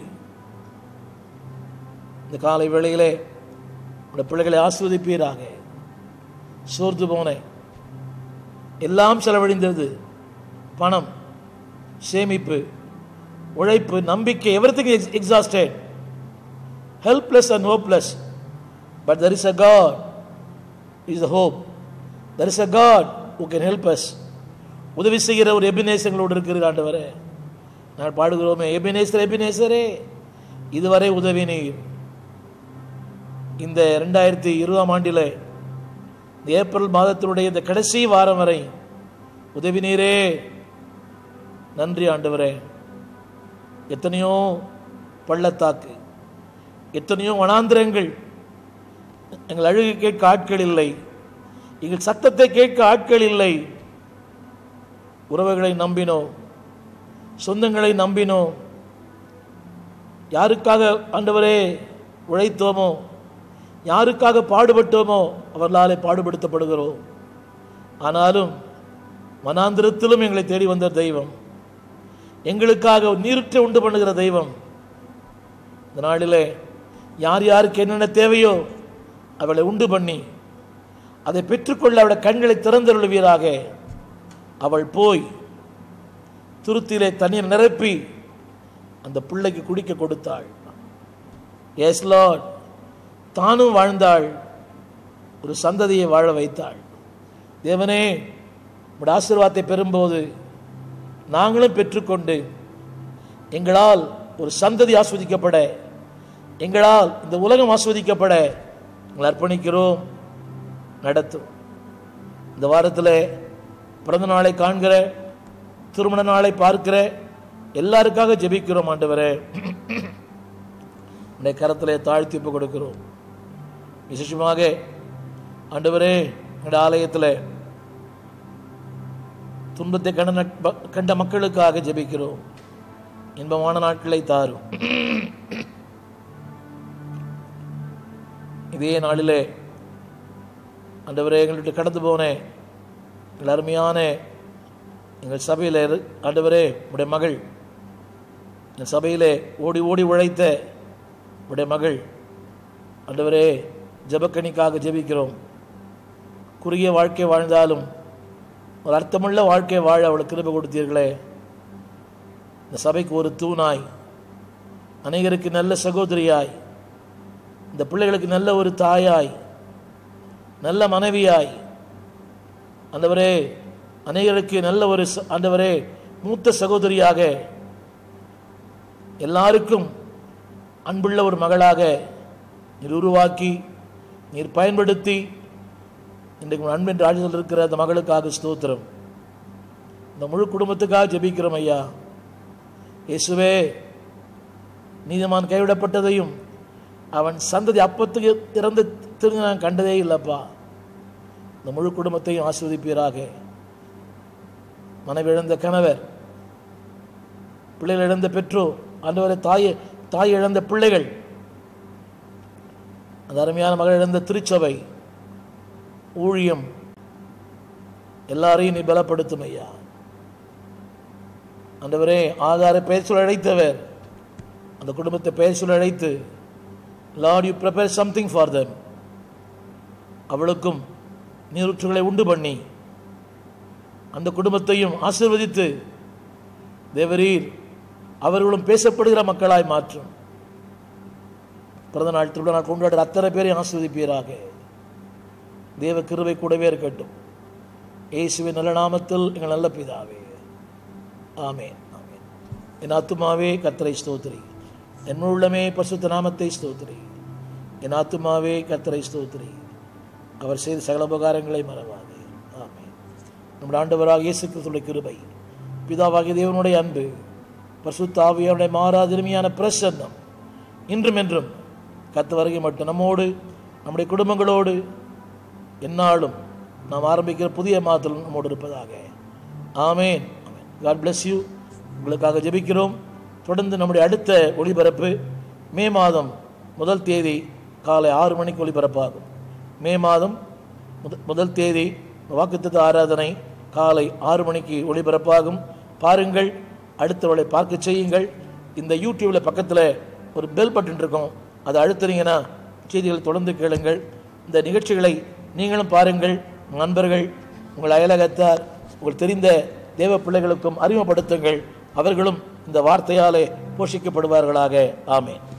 இந்த காலை வேளையிலே உடைய பிள்ளைகளை ஆஸ்வதிப்பீராக சோர்ந்து போனேன் எல்லாம் செலவழிந்தது பணம் சேமிப்பு உழைப்பு நம்பிக்கை everything is exhausted helpless and hopeless but there is a God is the hope there is a God who can help us உதவி செய்கிற ஒரு எபினேசங்களோடு இருக்கிற ஆண்டவரே நான் பாடுகிறோமே எபினேசர் எபினேசரே இதுவரை உதவி நீர் இந்த ரெண்டாயிரத்தி இருபதாம் ஆண்டில் இந்த ஏப்ரல் மாதத்தினுடைய இந்த கடைசி வாரம் வரை உதவி நீரே நன்றி ஆண்டவரே எத்தனையோ பள்ளத்தாக்கு எத்தனையோ வனாந்திரங்கள் எங்கள் அழுகை கேட்க ஆட்கள் இல்லை எங்கள் சத்தத்தை கேட்க ஆட்கள் இல்லை உறவுகளை நம்பினோம் சொந்தங்களை நம்பினோம் யாருக்காக ஆண்டவரே உழைத்தோமோ யாருக்காக பாடுபட்டோமோ அவர்களாலே பாடுபடுத்தப்படுகிறோம் ஆனாலும் மனாந்திரத்திலும் எங்களை தேடி வந்த தெய்வம் எங்களுக்காக நீருற்றை உண்டு பண்ணுகிற தெய்வம் இந்த நாளிலே யார் யாருக்கு என்னென்ன தேவையோ அவளை உண்டு பண்ணி அதை பெற்றுக்கொள்ள அவளுடைய கண்களை திறந்தருளுவீராக அவள் போய் துருத்திலே தண்ணீர் நிரப்பி அந்த பிள்ளைக்கு குடிக்க கொடுத்தாள் எஸ் லார்ட் தானும் வாழ்ந்தாள் ஒரு சந்ததியை வாழ வைத்தாள் தேவனே உடைய ஆசீர்வாதத்தை பெறும்போது நாங்களும் பெற்றுக்கொண்டு எங்களால் ஒரு சந்ததி ஆஸ்வதிக்கப்பட எங்களால் இந்த உலகம் ஆஸ்வதிக்கப்பட எங்களை அர்ப்பணிக்கிறோம் நடத்தும் இந்த வாரத்தில் பிறந்த நாளை காண்கிற திருமண நாளை பார்க்கிற எல்லாருக்காக ஜெபிக்கிறோம் ஆண்டவரே உடைய கரத்திலே தாழ்த்தி ஒப்பு கொடுக்கிறோம் விசேஷமாக ஆண்டவரே எங்களுடைய ஆலயத்தில் துன்பத்தை கண்ட நட்- கண்ட மக்களுக்காக ஜெபிக்கிறோம் இன்பமான நாட்களை தாரும் இதே நாளிலே ஆண்டவரே எங்கள்கிட்ட கடந்து போனேன் எங்கள் அருமையான எங்கள் சபையில் இரு- ஆண்டவரே உடைய மகள் எங்கள் சபையிலே ஓடி ஓடி உழைத்த உடைய மகள் ஆண்டவரே ஜெபக்கணிக்காக ஜெபிக்கிறோம் குறுகிய வாழ்க்கை வாழ்ந்தாலும் ஒரு அர்த்தமுள்ள வாழ்க்கை வாழ அவளுக்கு கிருபை கொடுத்தீர்களே இந்த சபைக்கு ஒரு தூணாய் அநேகருக்கு நல்ல சகோதரியாய் இந்த பிள்ளைகளுக்கு நல்ல ஒரு தாயாய் நல்ல மனைவியாய் ஆண்டவரே அநேகருக்கு நல்ல ஒரு ச- ஆண்டவரே மூத்த சகோதரியாக எல்லாருக்கும் அன்புள்ள ஒரு மகளாக நீர் உருவாக்கி நீர் பயன்படுத்தி இன்றைக்கு உன் அன்பின் ராஜ்யத்தில் இருக்கிற அந்த மகளுக்காக ஸ்தோத்திரம் இந்த முழு குடும்பத்துக்காக ஜெபிக்கிறோம் ஐயா இயேசுவே நீதிமான் கைவிடப்பட்டதையும் அவன் சந்ததி அப்பத்துக்கு இறந்து திருந்து நான் கண்டதே இல்லைப்பா இந்த முழு குடும்பத்தையும் ஆஸ்வதிப்பீராக மனைவி இழந்த கணவர் பிள்ளைகள் இழந்த பெற்றோர் ஆண்டவரை தாய் தாய் இழந்த பிள்ளைகள் அந்த அருமையான மகள் இழந்த திருச்சபை ஊழியம் எல்லாரையும் நீ பலப்படுத்தும் ஐயா ஆண்டவரே ஆதார பெயர் சொல்ல அழைத்தவர் அந்த குடும்பத்தை பெயர் சொல்ல அழைத்து Lord you prepare something for them அவளுக்கும் நீரூற்றுகளை உண்டு பண்ணி அந்த குடும்பத்தையும் ஆசீர்வதித்து தேவரீர் அவர்களும் பேசப்படுகிற மக்களாய் மாற்றும் பிறந்த நாள் திருவிழா நாள் கொண்டாடுற அத்தனை பேரையும் ஆஸ்வதிப்பீராக தேவ கிருபை கூடவே இருக்கட்டும் இயேசுவின் நல்ல நாமத்தில் எங்கள் நல்ல பிதாவே ஆமென் ஆமென் என் ஆத்துமாவே கத்தரை ஸ்தோத்திரி என் உள்ளமே பசுத்த நாமத்தை ஸ்தோத்திரி என் ஆத்துமாவே கத்தரை ஸ்தோத்திரி அவர் செய்த சகல உபகாரங்களை மறவாதே ஆமென் நம்முடைய ஆண்டவராக இயேசு கிறிஸ்துடைய கிருபை பிதாவாகிய தேவனுடைய அன்பு பரிசுத்த ஆவியாருடைய மாறாதிருமையான பிரசன்னம் இன்றும் என்றும் கத்த வருகை மட்டும் நம்மோடு நம்முடைய குடும்பங்களோடு எந்நாளும் நாம் ஆரம்பிக்கிற புதிய மாதத்தில் நம்மோடு இருப்பதாக ஆமேன் காட் bless யூ உங்களுக்காக ஜெபிக்கிறோம் தொடர்ந்து நம்முடைய அடுத்த ஒளிபரப்பு மே மாதம் முதல் தேதி காலை ஆறு மணிக்கு ஒளிபரப்பாகும் மே மாதம் முத- முதல் தேதி வாக்குத்தத்த ஆராதனை காலை ஆறு மணிக்கு ஒளிபரப்பாகும் பாருங்கள் அடுத்தவளை பார்க்க செய்யுங்கள் இந்த யூடியூப்ல பக்கத்தில் ஒரு பெல் பட்டன் இருக்கும் அதை அழுத்துனீங்கன்னா செய்திகளை தொடர்ந்து கேளுங்கள் இந்த நிகழ்ச்சிகளை நீங்களும் பாருங்கள் உங்கள் நண்பர்கள் உங்கள் அயலகத்தார் உங்கள் தெரிந்த தேவ பிள்ளைகளுக்கும் அறிமுகப்படுத்துங்கள் அவர்களும் இந்த வார்த்தையாலே போஷிக்கப்படுவார்களாக ஆமென்